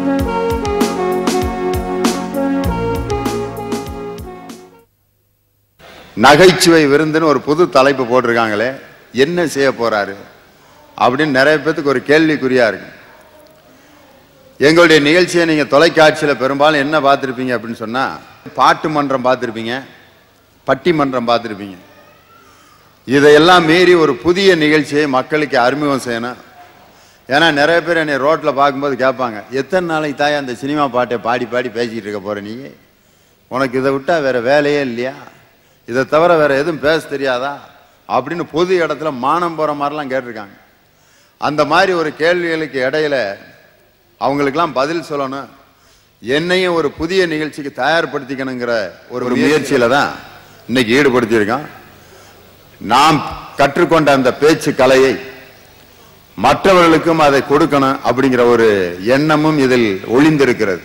நகைச்சுவை விருந்துன்னு ஒரு புது தலைப்பு போட்டிருக்காங்களே என்ன செய்ய போறாரு அப்படின்னு நிறைய பேத்துக்கு ஒரு கேள்விக்குறியா இருக்கு எங்களுடைய நிகழ்ச்சியை நீங்க தொலைக்காட்சியில் பெரும்பாலும் என்ன பார்த்துருப்பீங்க அப்படின்னு சொன்னா பாட்டு மன்றம் பார்த்துருப்பீங்க பட்டிமன்றம் பார்த்துருப்பீங்க இதையெல்லாம் மீறி ஒரு புதிய நிகழ்ச்சியை மக்களுக்கு அறிமுகம் செய்யணும் ஏன்னா நிறைய பேர் என்னை ரோட்டில் பார்க்கும்போது கேட்பாங்க எத்தனை நாளைக்கு தாயா அந்த சினிமா பாட்டை பாடி பாடி பேசிக்கிட்டு இருக்க போற நீ உனக்கு இதை விட்டா வேற வேலையே இல்லையா இதை தவிர வேற எதுவும் பேச தெரியாதா அப்படின்னு பொது இடத்துல மானம் போற மாதிரிலாம் கேட்டிருக்காங்க அந்த மாதிரி ஒரு கேள்விகளுக்கு இடையில அவங்களுக்கெல்லாம் பதில் சொல்லணும் என்னையும் ஒரு புதிய நிகழ்ச்சிக்கு தயார்படுத்திக்கணுங்கிற ஒரு ஒரு முயற்சியில தான் இன்னைக்கு ஈடுபடுத்தியிருக்கோம் நாம் கற்றுக்கொண்ட அந்த பேச்சு கலையை மற்றவர்களுக்கும் அதை கொடுக்கணும் அப்படிங்கிற ஒரு எண்ணமும் இதில் ஒளிந்திருக்கிறது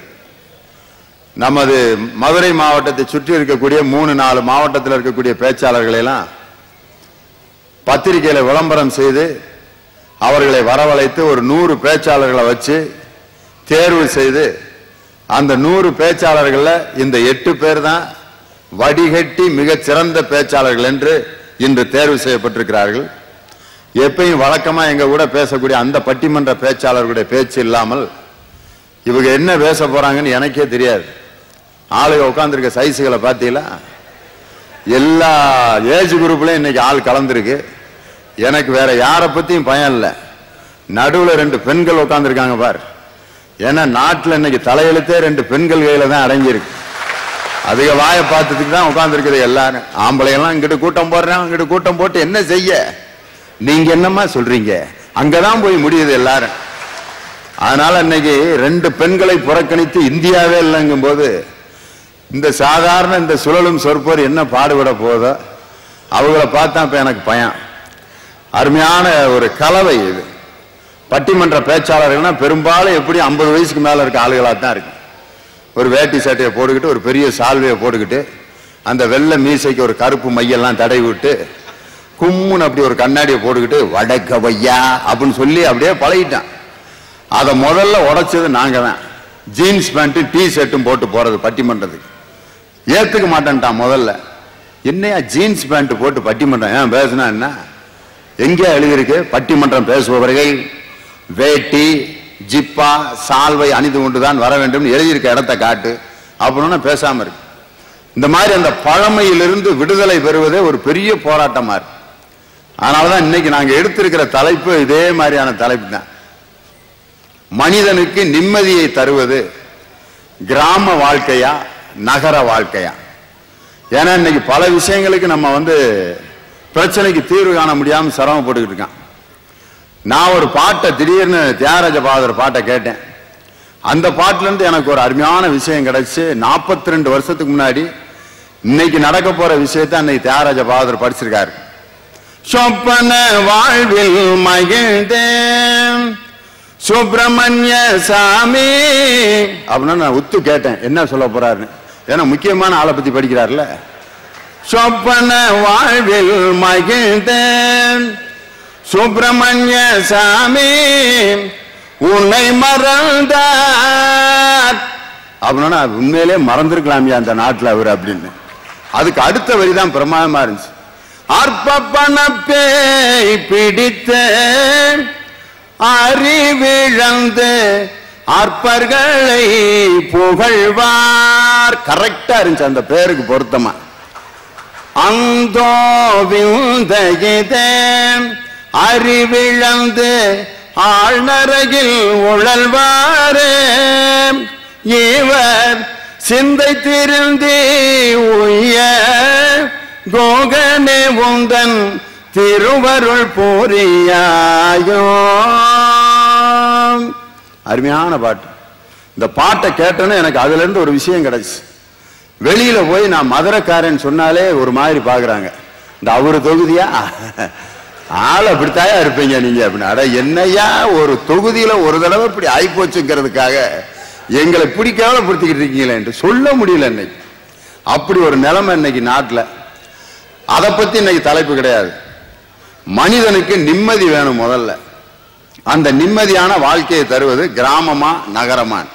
நமது மதுரை மாவட்டத்தை சுற்றி இருக்கக்கூடிய மூணு நாலு மாவட்டத்தில் இருக்கக்கூடிய பேச்சாளர்களை எல்லாம் பத்திரிகையில விளம்பரம் செய்து அவர்களை வரவழைத்து ஒரு நூறு பேச்சாளர்களை வச்சு தேர்வு செய்து அந்த நூறு பேச்சாளர்கள்ல இந்த எட்டு பேர் தான் வடிகட்டி மிகச் சிறந்த பேச்சாளர்கள் என்று இன்று தேர்வு செய்யப்பட்டிருக்கிறார்கள் எப்பயும் வழக்கமா எங்க கூட பேசக்கூடிய அந்த பட்டிமன்ற பேச்சாளர்களுடைய பேச்சு இல்லாமல் இவங்க என்ன பேச போறாங்கன்னு எனக்கே தெரியாது ஆளுங்க உட்காந்துருக்க சைஸுகளை பார்த்தீங்களா எல்லா ஏஜ் குரூப்லயும் இன்னைக்கு ஆள் கலந்துருக்கு எனக்கு வேற யாரை பத்தியும் பயம் இல்லை நடுவுல ரெண்டு பெண்கள் உட்காந்துருக்காங்க பார் ஏன்னா நாட்டுல இன்னைக்கு தலையெழுத்தே ரெண்டு பெண்கள் கையில தான் அடங்கியிருக்கு அதிக வாயை பார்த்ததுக்கு தான் உட்காந்துருக்குது எல்லாரும் ஆம்பளையெல்லாம் இங்கிட்டு கூட்டம் போடுறான் இங்கிட்டு கூட்டம் போட்டு என்ன செய்ய நீங்க என்னம்மா சொல்றீங்க அங்கதான் போய் முடியுது எல்லாரும் அதனால இன்னைக்கு ரெண்டு பெண்களை புறக்கணித்து இந்தியாவே இல்லைங்கும் போது இந்த சாதாரண இந்த சுழலும் சொற்போர் என்ன பாடுபட போதோ அவங்கள பார்த்தா இப்ப எனக்கு பயம் அருமையான ஒரு கலவை இது பட்டிமன்ற பேச்சாளர்கள்னா பெரும்பாலும் எப்படி ஐம்பது வயசுக்கு மேல இருக்க ஆளுகளாக தான் இருக்கு ஒரு வேட்டி சட்டையை போட்டுக்கிட்டு ஒரு பெரிய சால்வையை போட்டுக்கிட்டு அந்த வெள்ளை மீசைக்கு ஒரு கருப்பு மையெல்லாம் தடவி விட்டு கும்முன்னு அப்படி ஒரு கண்ணாடியை போட்டுக்கிட்டு வடக்க வையா அப்படின்னு சொல்லி அப்படியே பழகிட்டான் அதை முதல்ல உடைச்சது நாங்க தான் ஜீன்ஸ் பேண்ட்டும் டி ஷர்ட்டும் போட்டு போறது பட்டிமன்றத்துக்கு ஏத்துக்க மாட்டேன்ட்டான் முதல்ல என்னையா ஜீன்ஸ் பேண்ட் போட்டு பட்டிமன்றம் ஏன் பேசுனா என்ன எங்கே எழுதியிருக்கு பட்டிமன்றம் பேசுபவர்கள் வேட்டி ஜிப்பா சால்வை அணிந்து கொண்டுதான் வர வேண்டும் எழுதியிருக்க இடத்தை காட்டு அப்படின்னு பேசாம இருக்கு இந்த மாதிரி அந்த பழமையிலிருந்து விடுதலை பெறுவதே ஒரு பெரிய போராட்டமா இருக்கு அதனாலதான் இன்னைக்கு நாங்க எடுத்திருக்கிற தலைப்பு இதே மாதிரியான தலைப்பு தான் மனிதனுக்கு நிம்மதியை தருவது கிராம வாழ்க்கையா நகர வாழ்க்கையா ஏன்னா இன்னைக்கு பல விஷயங்களுக்கு நம்ம வந்து பிரச்சனைக்கு தீர்வு காண முடியாம சிரமப்பட்டுக்கிட்டு இருக்கான் நான் ஒரு பாட்டை திடீர்னு தியாகராஜ பாதர் பாட்டை கேட்டேன் அந்த பாட்டுல இருந்து எனக்கு ஒரு அருமையான விஷயம் கிடைச்சு 42 ரெண்டு வருஷத்துக்கு முன்னாடி இன்னைக்கு நடக்க போற விஷயத்தை அன்னைக்கு தியாகராஜ பாதர் படிச்சிருக்காரு சொப்பன வாழ்வில் மகிழ்ந்தேன் சுப்பிரமணிய சாமி அப்படின்னு நான் உத்து கேட்டேன் என்ன சொல்ல போறாருன்னு ஏன்னா முக்கியமான ஆளை பத்தி படிக்கிறார்ல சொப்பன வாழ்வில் மகிழ்ந்தேன் சுப்பிரமணிய சாமி உன்னை மறந்தார் அப்படின்னா உண்மையிலே மறந்திருக்கலாமியா அந்த நாட்டுல அவர் அப்படின்னு அதுக்கு அடுத்த வரி தான் பிரமாதமா இருந்துச்சு அற்பப்பண பேய் பிடித்தேன் அறிவிழந்து அற்பர்களை புகழ்வார் கரெக்டா இருந்துச்சு அந்த பேருக்கு பொருத்தமா அந்தோ விந்தகிதேன் அறிவிழந்து ஆழ்நரகில் உழல்வாரே இவர் சிந்தை திருந்தி உய்ய கோகனே உந்தன் திருவருள் பூரியாயோ அருமையான பாட்டு இந்த பாட்டை கேட்டோன்னே எனக்கு அதுல இருந்து ஒரு விஷயம் கிடைச்சு வெளியில போய் நான் மதுரைக்காரன் சொன்னாலே ஒரு மாதிரி பாக்குறாங்க இந்த அவரு தொகுதியா ஆள் அப்படித்தாயா இருப்பீங்க நீங்க அப்படின்னு அட என்னையா ஒரு தொகுதியில ஒரு தடவை இப்படி ஆயிப்போச்சுங்கிறதுக்காக எங்களை இப்படி கேவலப்படுத்திக்கிட்டு இருக்கீங்களே என்று சொல்ல முடியல இன்னைக்கு அப்படி ஒரு நிலைமை இன்னைக்கு நாட்டுல அதை பத்தி இன்னைக்கு தலைப்பு கிடையாது மனிதனுக்கு நிம்மதி வேணும் முதல்ல அந்த நிம்மதியான வாழ்க்கையை தருவது கிராமமா நகரமா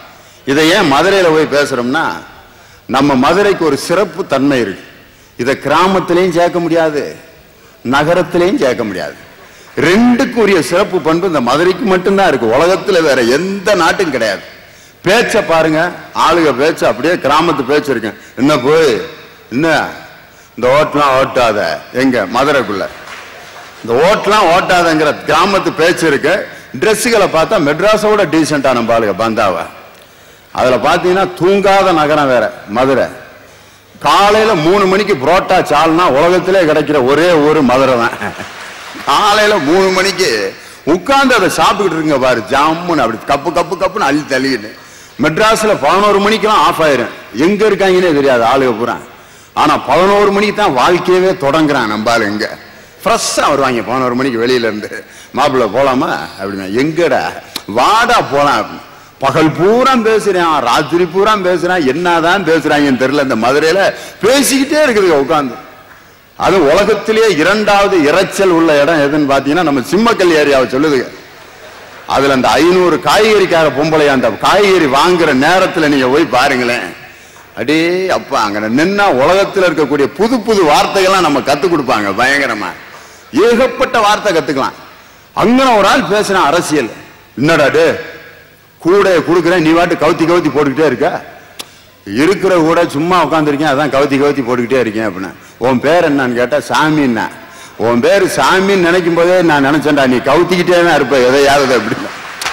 இதை ஏன் மதுரையில போய் பேசுறோம்னா நம்ம மதுரைக்கு ஒரு சிறப்பு தன்மை இருக்கு இதை கிராமத்திலையும் சேர்க்க முடியாது நகரத்திலையும் சேர்க்க முடியாது ரெண்டுக்கும் உரிய சிறப்பு பண்பு இந்த மதுரைக்கு மட்டும்தான் இருக்கு உலகத்துல வேற எந்த நாட்டும் கிடையாது பேச்ச பாருங்க ஆளுக பேச்சு அப்படியே கிராமத்து பேச்சு இருக்கு என்ன போய் என்ன இந்த ஓட்டலாம் ஓட்டாத எங்க மதுரைக்குள்ள இந்த ஓட்டலாம் ஓட்டாதங்கிற கிராமத்து பேச்சு இருக்கு ட்ரெஸ்ஸுகளை பார்த்தா மெட்ராஸோட டீசெண்டான பாலுக பந்தாவ அதுல பாத்தீங்கன்னா தூங்காத நகரம் வேற மதுரை காலையில மூணு மணிக்கு புரோட்டா சால்னா உலகத்திலே கிடைக்கிற ஒரே ஊர் மதுரை தான் காலையில மூணு மணிக்கு உட்கார்ந்து அதை சாப்பிட்டுக்கிட்டு இருங்க பாரு ஜாமுன்னு அப்படி கப்பு கப்பு கப்புன்னு அள்ளி தள்ளிக்கிட்டு மெட்ராஸ்ல பதினோரு மணிக்கெல்லாம் ஆஃப் ஆயிரும் எங்க இருக்காங்கன்னே தெரியாது ஆளுக பூரா ஆனா பதினோரு மணிக்கு தான் வாழ்க்கையவே தொடங்குறான் நம்ம ஆளு இங்க ஃப்ரெஷ்ஷா வருவாங்க பதினோரு மணிக்கு வெளியில இருந்து மாப்பிள்ளை போலாமா அப்படின்னா எங்கடா வாடா போலாம் அப்படின்னு. பகல் பூரா பேசுறேன் ராத்திரி பூரா பேசுறான் என்னதான் பேசுறாங்கன்னு தெரியல இந்த மதுரையில பேசிக்கிட்டே இருக்குதுங்க உட்காந்து அது உலகத்திலேயே இரண்டாவது இரைச்சல் உள்ள இடம் எதுன்னு பாத்தீங்கன்னா நம்ம சிம்மக்கல் ஏரியாவை சொல்லுதுங்க அதுல அந்த ஐநூறு காய்கறிக்கார பொம்பளை அந்த காய்கறி வாங்குற நேரத்துல நீங்க போய் பாருங்களேன் அடே அப்பா அங்க நின்னா உலகத்துல இருக்கக்கூடிய புது புது வார்த்தைகள்லாம் நம்ம கத்து கொடுப்பாங்க பயங்கரமா ஏகப்பட்ட வார்த்தை கத்துக்கலாம் அங்க ஒரு ஆள் பேசுறான் அரசியல் என்னடா டே கூட கொடுக்குறேன் நீ வாட்டு கவுத்தி கவுத்தி போட்டுக்கிட்டே இருக்க இருக்கிற கூட சும்மா உட்காந்துருக்கேன் அதான் கவுத்தி கவுத்தி போட்டுக்கிட்டே இருக்கேன் அப்படின்னா உன் பேர் என்னன்னு கேட்டா சாமின்னா உன் பேர் சாமின்னு நினைக்கும் போதே நான் நினைச்சேன்டா நீ கவுத்திக்கிட்டே தான் இருப்ப எதையாவது அப்படின்னு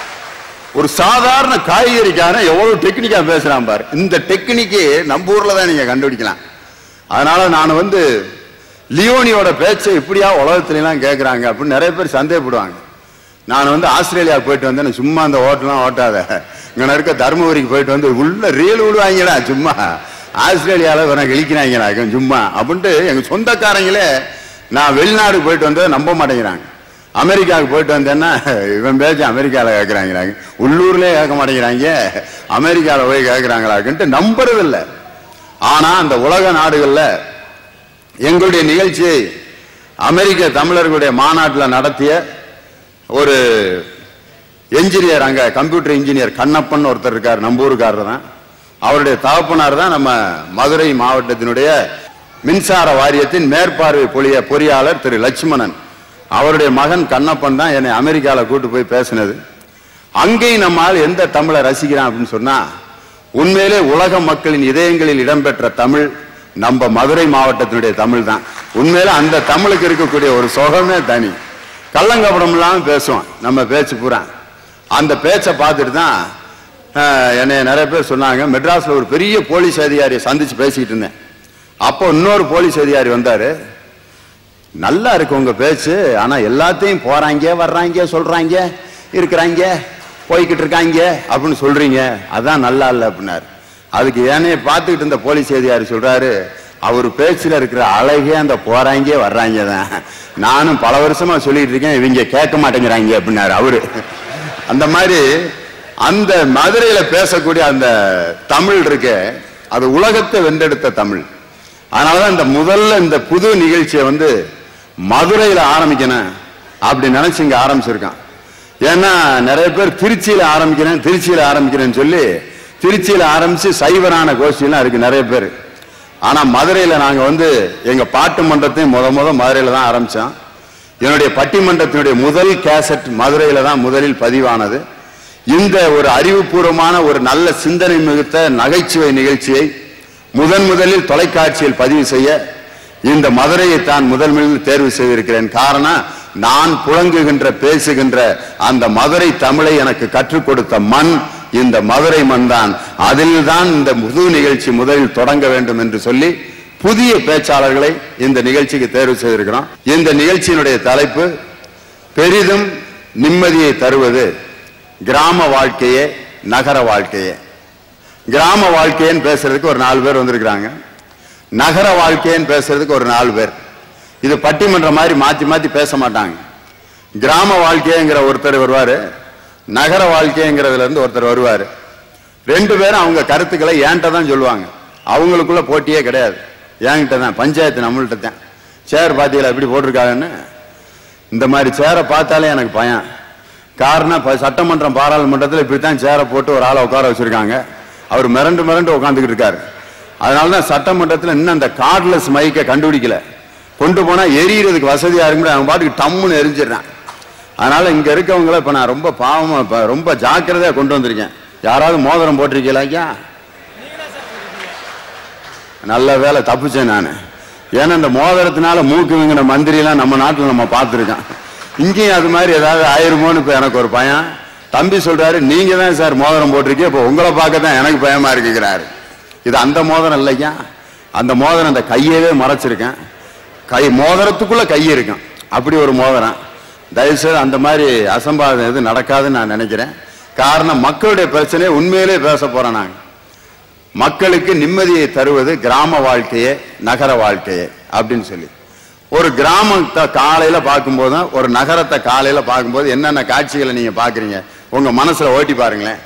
ஒரு சாதாரண காய்கறிக்காரன் எவ்வளவு டெக்னிக்கா பேசுறான் பாரு இந்த டெக்னிக்கு நம்ம ஊர்ல தான் நீங்க கண்டுபிடிக்கலாம் அதனால நான் வந்து லியோனியோட பேச்சை இப்படியா உலகத்துல எல்லாம் கேட்கறாங்க அப்படின்னு நிறைய பேர் சந்தேகப்படுவாங்க நான் வந்து ஆஸ்திரேலியா போயிட்டு வந்தேன் சும்மா அந்த ஓட்டலாம் ஓட்டாத இங்க இருக்க தருமபுரிக்கு போயிட்டு வந்து உள்ள ரீல் விடுவாங்கடா சும்மா ஆஸ்திரேலியால வேற கிழிக்கிறாங்கடா சும்மா அப்படின்ட்டு எங்க சொந்தக்காரங்களே நான் வெளிநாடு போயிட்டு வந்ததை நம்ப மாட்டேங்கிறாங்க அமெரிக்காவுக்கு போயிட்டு வந்தேன்னா இவன் பேச்சு அமெரிக்காவில் கேட்குறாங்கிறாங்க உள்ளூர்லயே கேட்க மாட்டேங்கிறாங்க அமெரிக்காவில் போய் கேட்குறாங்களாக்குன்ட்டு நம்புறது இல்லை ஆனா அந்த உலக நாடுகள்ல எங்களுடைய நிகழ்ச்சியை அமெரிக்க தமிழர்களுடைய மாநாட்டில் நடத்திய ஒரு என்ஜினியர் அங்க கம்ப்யூட்டர் இன்ஜினியர் கண்ணப்பன் ஒருத்தர் இருக்கார் நம்ம ஊருக்காரர் தான் அவருடைய தகப்பனார் தான் நம்ம மதுரை மாவட்டத்தினுடைய மின்சார வாரியத்தின் மேற்பார்வை பொழிய பொறியாளர் திரு லட்சுமணன் அவருடைய மகன் கண்ணப்பன் தான் என்னை அமெரிக்கால கூட்டு போய் பேசினது அங்கேயும் நம்மால் எந்த தமிழை ரசிக்கிறான் அப்படின்னு சொன்னா உண்மையிலே உலக மக்களின் இதயங்களில் இடம்பெற்ற தமிழ் நம்ம மதுரை மாவட்டத்தினுடைய தமிழ் தான் உண்மையிலே அந்த தமிழுக்கு இருக்கக்கூடிய ஒரு சுகமே தனி கள்ளங்கபடம் இல்லாம பேசுவோம் நம்ம பேச்சு பூரா அந்த பேச்சை பார்த்துட்டு தான் அஹ், என்னை நிறைய பேர் சொன்னாங்க மெட்ராஸ்ல ஒரு பெரிய போலீஸ் அதிகாரியை சந்திச்சு பேசிக்கிட்டு இருந்தேன் அப்போ இன்னொரு போலீஸ் அதிகாரி வந்தாரு நல்லா இருக்கு உங்க பேச்சு ஆனா எல்லாத்தையும் போறாங்க வர்றாங்க சொல்றாங்க இருக்கிறாங்க போய்கிட்டு இருக்காங்க அப்படின்னு சொல்றீங்க அதான் நல்லா இல்ல அப்படின்னாரு அதுக்கு ஏனைய பார்த்துக்கிட்டு இருந்த போலீஸ் அதிகாரி சொல்றாரு அவர் பேச்சுல இருக்கிற அழகே அந்த போறாங்க வர்றாங்க தான் நானும் பல வருஷமா சொல்லிட்டு இருக்கேன் இவங்க கேட்க மாட்டேங்கிறாங்க அப்படின்னாரு அவரு அந்த மாதிரி அந்த மதுரையில பேசக்கூடிய அந்த தமிழ் இருக்கே அது உலகத்தை வென்றெடுத்த தமிழ் அதனாலதான் இந்த முதல்ல இந்த புது நிகழ்ச்சியை வந்து மதுரையில ஆரம்பிக்கணும் அப்படி நினைச்சு இங்க ஆரம்பிச்சிருக்கான் ஏன்னா நிறைய பேர் திருச்சியில ஆரம்பிக்கிறேன் திருச்சியில ஆரம்பிக்கிறேன்னு சொல்லி திருச்சியில ஆரம்பிச்சு சைவரான கோஷ்டிலாம் இருக்கு நிறைய பேர் ஆனா மதுரையில நாங்க வந்து எங்க பாட்டு மன்றத்தையும் முத முத மதுரையில தான் ஆரம்பிச்சோம் என்னுடைய பட்டிமன்றத்தினுடைய முதல் கேசட் மதுரையில தான் முதலில் பதிவானது இந்த ஒரு அறிவுபூர்வமான ஒரு நல்ல சிந்தனை மிகுத்த நகைச்சுவை நிகழ்ச்சியை முதன் முதலில் தொலைக்காட்சியில் பதிவு செய்ய இந்த மதுரையை தான் முதல் முதலில் தேர்வு செய்திருக்கிறேன் காரணம் நான் புழங்குகின்ற பேசுகின்ற அந்த மதுரை தமிழை எனக்கு கற்றுக் கொடுத்த மண் இந்த மதுரை மண் தான் அதில் தான் இந்த புது நிகழ்ச்சி முதலில் தொடங்க வேண்டும் என்று சொல்லி புதிய பேச்சாளர்களை இந்த நிகழ்ச்சிக்கு தேர்வு செய்திருக்கிறோம் இந்த நிகழ்ச்சியினுடைய தலைப்பு பெரிதும் நிம்மதியை தருவது கிராம வாழ்க்கையே நகர வாழ்க்கையே கிராம வாழ்க்கைன்னு பேசுறதுக்கு ஒரு நாலு பேர் வந்திருக்கிறாங்க நகர வாழ்க்கைன்னு பேசுறதுக்கு ஒரு நாலு பேர் இது பட்டிமன்றம் மாதிரி மாத்தி மாத்தி பேச மாட்டாங்க கிராம வாழ்க்கைங்கிற ஒருத்தர் வருவாரு நகர வாழ்க்கைங்கிறதுல இருந்து ஒருத்தர் வருவாரு ரெண்டு பேரும் அவங்க கருத்துக்களை என்கிட்ட தான் சொல்லுவாங்க அவங்களுக்குள்ள போட்டியே கிடையாது என்கிட்ட தான் பஞ்சாயத்து நம்மள்ட்ட தான் சேர் பாத்தீங்களா எப்படி போட்டிருக்காங்கன்னு இந்த மாதிரி சேரை பார்த்தாலே எனக்கு பயம் காரணம் இப்ப சட்டமன்றம் பாராளுமன்றத்தில் இப்படித்தான் சேரை போட்டு ஒரு ஆளை உட்கார வச்சிருக்காங்க அவர் மிரண்டு மிரண்டு உட்காந்துக்கிட்டு இருக்காரு அதனால தான் சட்டமன்றத்தில் இன்னும் அந்த கார்ட்லெஸ் மைக்கை கண்டுபிடிக்கல கொண்டு போனா எரியறதுக்கு வசதியா இருக்கும் அவன் பாட்டுக்கு டம்முன்னு எரிஞ்சிடுறான் அதனால இங்க இருக்கவங்கள இப்ப நான் ரொம்ப பாவமா இப்ப ரொம்ப ஜாக்கிரதையா கொண்டு வந்திருக்கேன் யாராவது மோதிரம் போட்டிருக்கீங்களா ஐயா நல்ல வேலை தப்பிச்சேன் நான் ஏன்னா இந்த மோதிரத்தினால மூக்கு விங்கின மந்திரியெல்லாம் நம்ம நாட்டில் நம்ம பார்த்துருக்கோம் இங்கேயும் அது மாதிரி ஏதாவது ஆயிருமோன்னு இப்போ எனக்கு ஒரு பயம் தம்பி சொல்றாரு நீங்க தான் சார் மோதிரம் போட்டிருக்கீங்க இப்போ உங்களை பார்க்க தான் எனக்கு பயமா இருக்குங்கிறாரு இது அந்த மோதிரம் இல்லையா அந்த மோதிரம் அந்த கையவே மறைச்சிருக்கேன் கை மோதிரத்துக்குள்ள கை இருக்கும் அப்படி ஒரு மோதிரம் தயவுசெய்து அந்த மாதிரி அசம்பாவிதம் எதுவும் நடக்காதுன்னு நான் நினைக்கிறேன் காரணம் மக்களுடைய பிரச்சனையை உண்மையிலே பேச போறேன் நாங்க மக்களுக்கு நிம்மதியை தருவது கிராம வாழ்க்கையே நகர வாழ்க்கையே அப்படின்னு சொல்லி ஒரு கிராமத்தை காலையில பார்க்கும்போது தான் ஒரு நகரத்தை காலையில பார்க்கும்போது என்னென்ன காட்சிகளை நீங்க பாக்குறீங்க உங்க மனசுல ஓட்டி பாருங்களேன்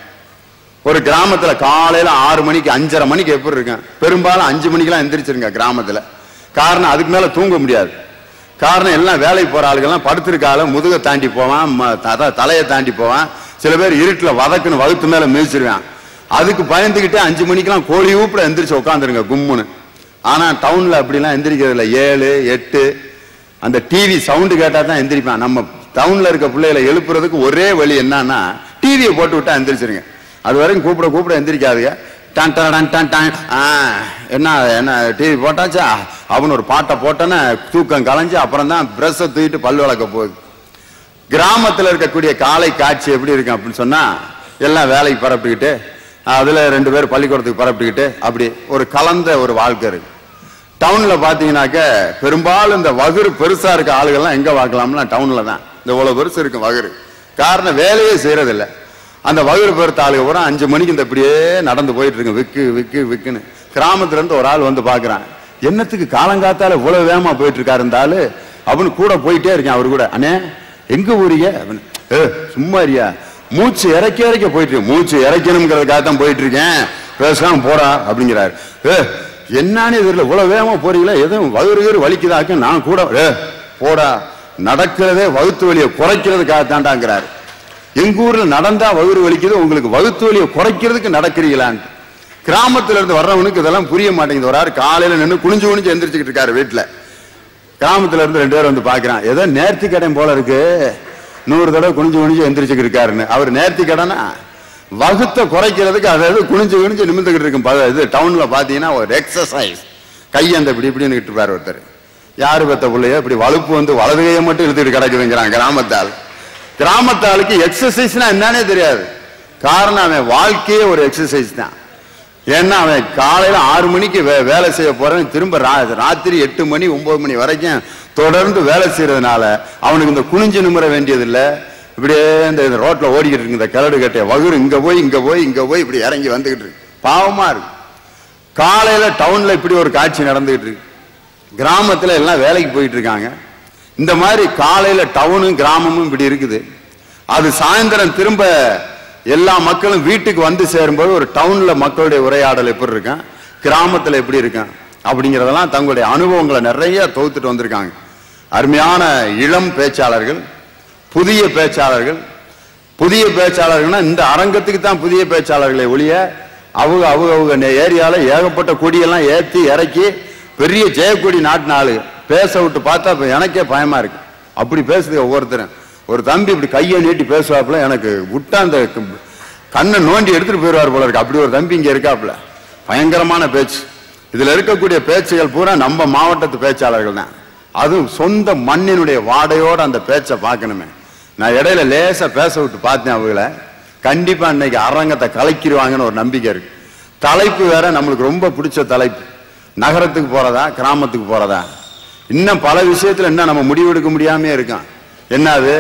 ஒரு கிராமத்துல காலையில ஆறு மணிக்கு அஞ்சரை மணிக்கு எப்படி இருக்கும் பெரும்பாலும் அஞ்சு மணிக்கெல்லாம் எந்திரிச்சிருங்க கிராமத்துல காரணம் அதுக்கு மேல தூங்க முடியாது காரணம் எல்லாம் வேலைக்கு போற ஆளுகள்லாம் படுத்திருக்கால முதுகை தாண்டி போவான் ம- த- தலையை தாண்டி போவான் சில பேர் இருட்டுல வதக்குன்னு வகுத்து மேல மிதிச்சிருவான் அதுக்கு பயந்துகிட்டு அஞ்சு மணிக்கெல்லாம் கோழி ஊப்புல எந்திரிச்சு உட்காந்துருங்க கும்முன்னு ஆனா டவுன்ல அப்படிலாம் எந்திரிக்கிறது இல்ல ஏழு எட்டு அந்த டிவி சவுண்டு கேட்டா தான் எந்திரிப்பான் நம்ம டவுன்ல இருக்க பிள்ளைகளை எழுப்புறதுக்கு ஒரே வழி என்னன்னா டிவியை போட்டு விட்டா எந்திரிச்சிருங்க அது வரைக்கும் கூப்பிட கூப்பிட எந்திரிக்காதுங்க டான் டான் டான் டான் டான். ஆ, என்ன என்ன டிவி போட்டாச்சா அவன் ஒரு பாட்டை போட்டோன்னே தூக்கம் கலைஞ்சு அப்புறம் தான் பிரஷை தூக்கிட்டு பல் விளக்க போகுது கிராமத்துல இருக்கக்கூடிய காலை காட்சி எப்படி இருக்கும் அப்படின்னு சொன்னா எல்லாம் வேலைக்கு பரப்பிக்கிட்டு அதுல ரெண்டு பேர் பள்ளிக்கூடத்துக்கு பரப்பிக்கிட்டு அப்படி ஒரு கலந்த ஒரு வாழ்க்கை இருக்கு டவுன்ல பாத்தீங்கன்னாக்க பெரும்பாலும் இந்த வகுறு பெருசா இருக்க ஆளுகள்லாம் எங்க பார்க்கலாம்னா டவுன்ல தான் இந்த இவ்வளவு பெருசு இருக்கும் வகுறு காரணம் வேலையே செய்யறது இல்ல அந்த வகுறு பெருத்த ஆளுக பூரா அஞ்சு மணிக்கு இந்த இப்படியே நடந்து போயிட்டு இருக்கு விக்கு விக்கு விக்குன்னு கிராமத்துல இருந்து ஒரு ஆள் வந்து பாக்குறான் என்னத்துக்கு காலங்காத்தால இவ்வளவு வேகமா போயிட்டு இருக்காரு இந்த ஆளு அவனு கூட போயிட்டே இருக்கேன் அவரு கூட அண்ணே எங்க ஊரீங்க அப்படின்னு, "ஏ, சும்மா இருயா மூச்சு இறக்கி இறக்க போயிட்டு இருக்கு. மூச்சு இறக்கணுங்கிறதுக்காக தான் போயிட்டு இருக்கேன் பேசாம போடா அப்படிங்கிறாரு ஏ என்னன்னு தெரியல இவ்வளவு வேகமா போறீங்களா எதுவும் வயிறு வயிறு வலிக்குதாக்க நான் கூட ஏ போடா நடக்கிறதே வகுத்து வலியை குறைக்கிறதுக்காக தாண்டாங்கிறாரு எங்க ஊர்ல நடந்தா வயிறு வலிக்குது உங்களுக்கு வகுத்து வலியை குறைக்கிறதுக்கு நடக்கிறீங்களான்னு கிராமத்துல இருந்து வர்றவனுக்கு இதெல்லாம் புரிய மாட்டேங்குது ஒரு ஆள் காலையில நின்று குனிஞ்சு குனிஞ்சு எந்திரிச்சுக்கிட்டு இருக்காரு வீட்டுல கிராமத்துல இருந்து ரெண்டு பேரும் வந்து பாக்குறான் ஏதோ நேர்த்தி கடன் போல இருக்கு நூறு தடவை குனிஞ்சு குனிஞ்சு எந்திரிச்சுக்கிட்டு இருக்காருன்னு அவர் நேர்த்தி கடனா வகுத்தை குறைக்கிறதுக்கு அதாவது குனிஞ்சு குனிஞ்சு நிமிந்துகிட்டு இருக்கும் ப- இது டவுன்ல பாத்தீங்கன்னா ஒரு எக்ஸசைஸ் கை அந்த இப்படி இப்படின்னு இருப்பார் ஒருத்தர் யாரு பெத்த பிள்ளையோ இப்படி வலுப்பு வந்து வலது கையை மட்டும் இழுத்துட்டு கிடக்குதுங்கிறான் கிராமத்தால் கிராமத்தாளுக்கு எக்ஸசைஸ்னா என்னன்னே தெரியாது காரணம் அவன் வாழ்க்கையே ஒரு எக்ஸசைஸ் தான் ஏன்னா அவன் காலையில ஆறு மணிக்கு வே- வேலை செய்ய போறவன் திரும்ப ரா- ராத்திரி எட்டு மணி ஒன்பது மணி வரைக்கும் தொடர்ந்து வேலை செய்யறதுனால அவனுக்கு இந்த குனிஞ்சு நிமிர வேண்டியது இல்ல இப்படியே இந்த இந்த ரோட்ல ஓடிக்கிட்டு இருக்கு இந்த கரடு கட்டிய வகுறு இங்க போய் இங்க போய் இங்க போய் இப்படி இறங்கி வந்துகிட்டு இருக்கு பாவமா இருக்கு காலையில டவுன்ல இப்படி ஒரு காட்சி நடந்துகிட்டு இருக்கு கிராமத்துல எல்லாம் வேலைக்கு போயிட்டு இருக்காங்க இந்த மாதிரி காலையில டவுனும் கிராமமும் இப்படி இருக்குது அது சாயந்தரம் திரும்ப எல்லா மக்களும் வீட்டுக்கு வந்து சேரும்போது ஒரு டவுன்ல மக்களுடைய உரையாடல் எப்படி இருக்கும் கிராமத்துல எப்படி இருக்கும் அப்படிங்கறதெல்லாம் தங்களுடைய அனுபவங்களை நிறைய தொகுத்துட்டு வந்திருக்காங்க அருமையான இளம் பேச்சாளர்கள் புதிய பேச்சாளர்கள் புதிய பேச்சாளர்கள்னா இந்த அரங்கத்துக்கு தான் புதிய பேச்சாளர்களை ஒழிய அவங்க அவங்க அவங்க ஏரியால ஏகப்பட்ட கொடியெல்லாம் ஏத்தி இறக்கி பெரிய ஜெயக்கொடி நாட்டின ஆளு பேச விட்டு பார்த்தா இப்ப எனக்கே பயமா இருக்கு அப்படி பேசுது ஒவ்வொருத்தரும் ஒரு தம்பி இப்படி கையை நீட்டி பேசுவாப்புல எனக்கு விட்டா அந்த க- கண்ணை நோண்டி எடுத்துட்டு போயிடுவார் போல இருக்கு அப்படி ஒரு தம்பி இங்க இருக்காப்புல பயங்கரமான பேச்சு இதுல இருக்கக்கூடிய பேச்சுகள் பூரா நம்ம மாவட்டத்து பேச்சாளர்கள் தான் அதுவும் சொந்த மண்ணினுடைய வாடையோட அந்த பேச்சை பார்க்கணுமே நான் இடையில லேசா பேச விட்டு பார்த்தேன் அவங்கள கண்டிப்பா இன்னைக்கு அரங்கத்தை கலக்கிடுவாங்கன்னு ஒரு நம்பிக்கை இருக்கு தலைப்பு வேற நம்மளுக்கு ரொம்ப பிடிச்ச தலைப்பு நகரத்துக்கு போறதா கிராமத்துக்கு போறதா இன்னும் பல விஷயத்துல இன்னும் நம்ம முடிவெடுக்க முடியாம இருக்கோம் என்ன அது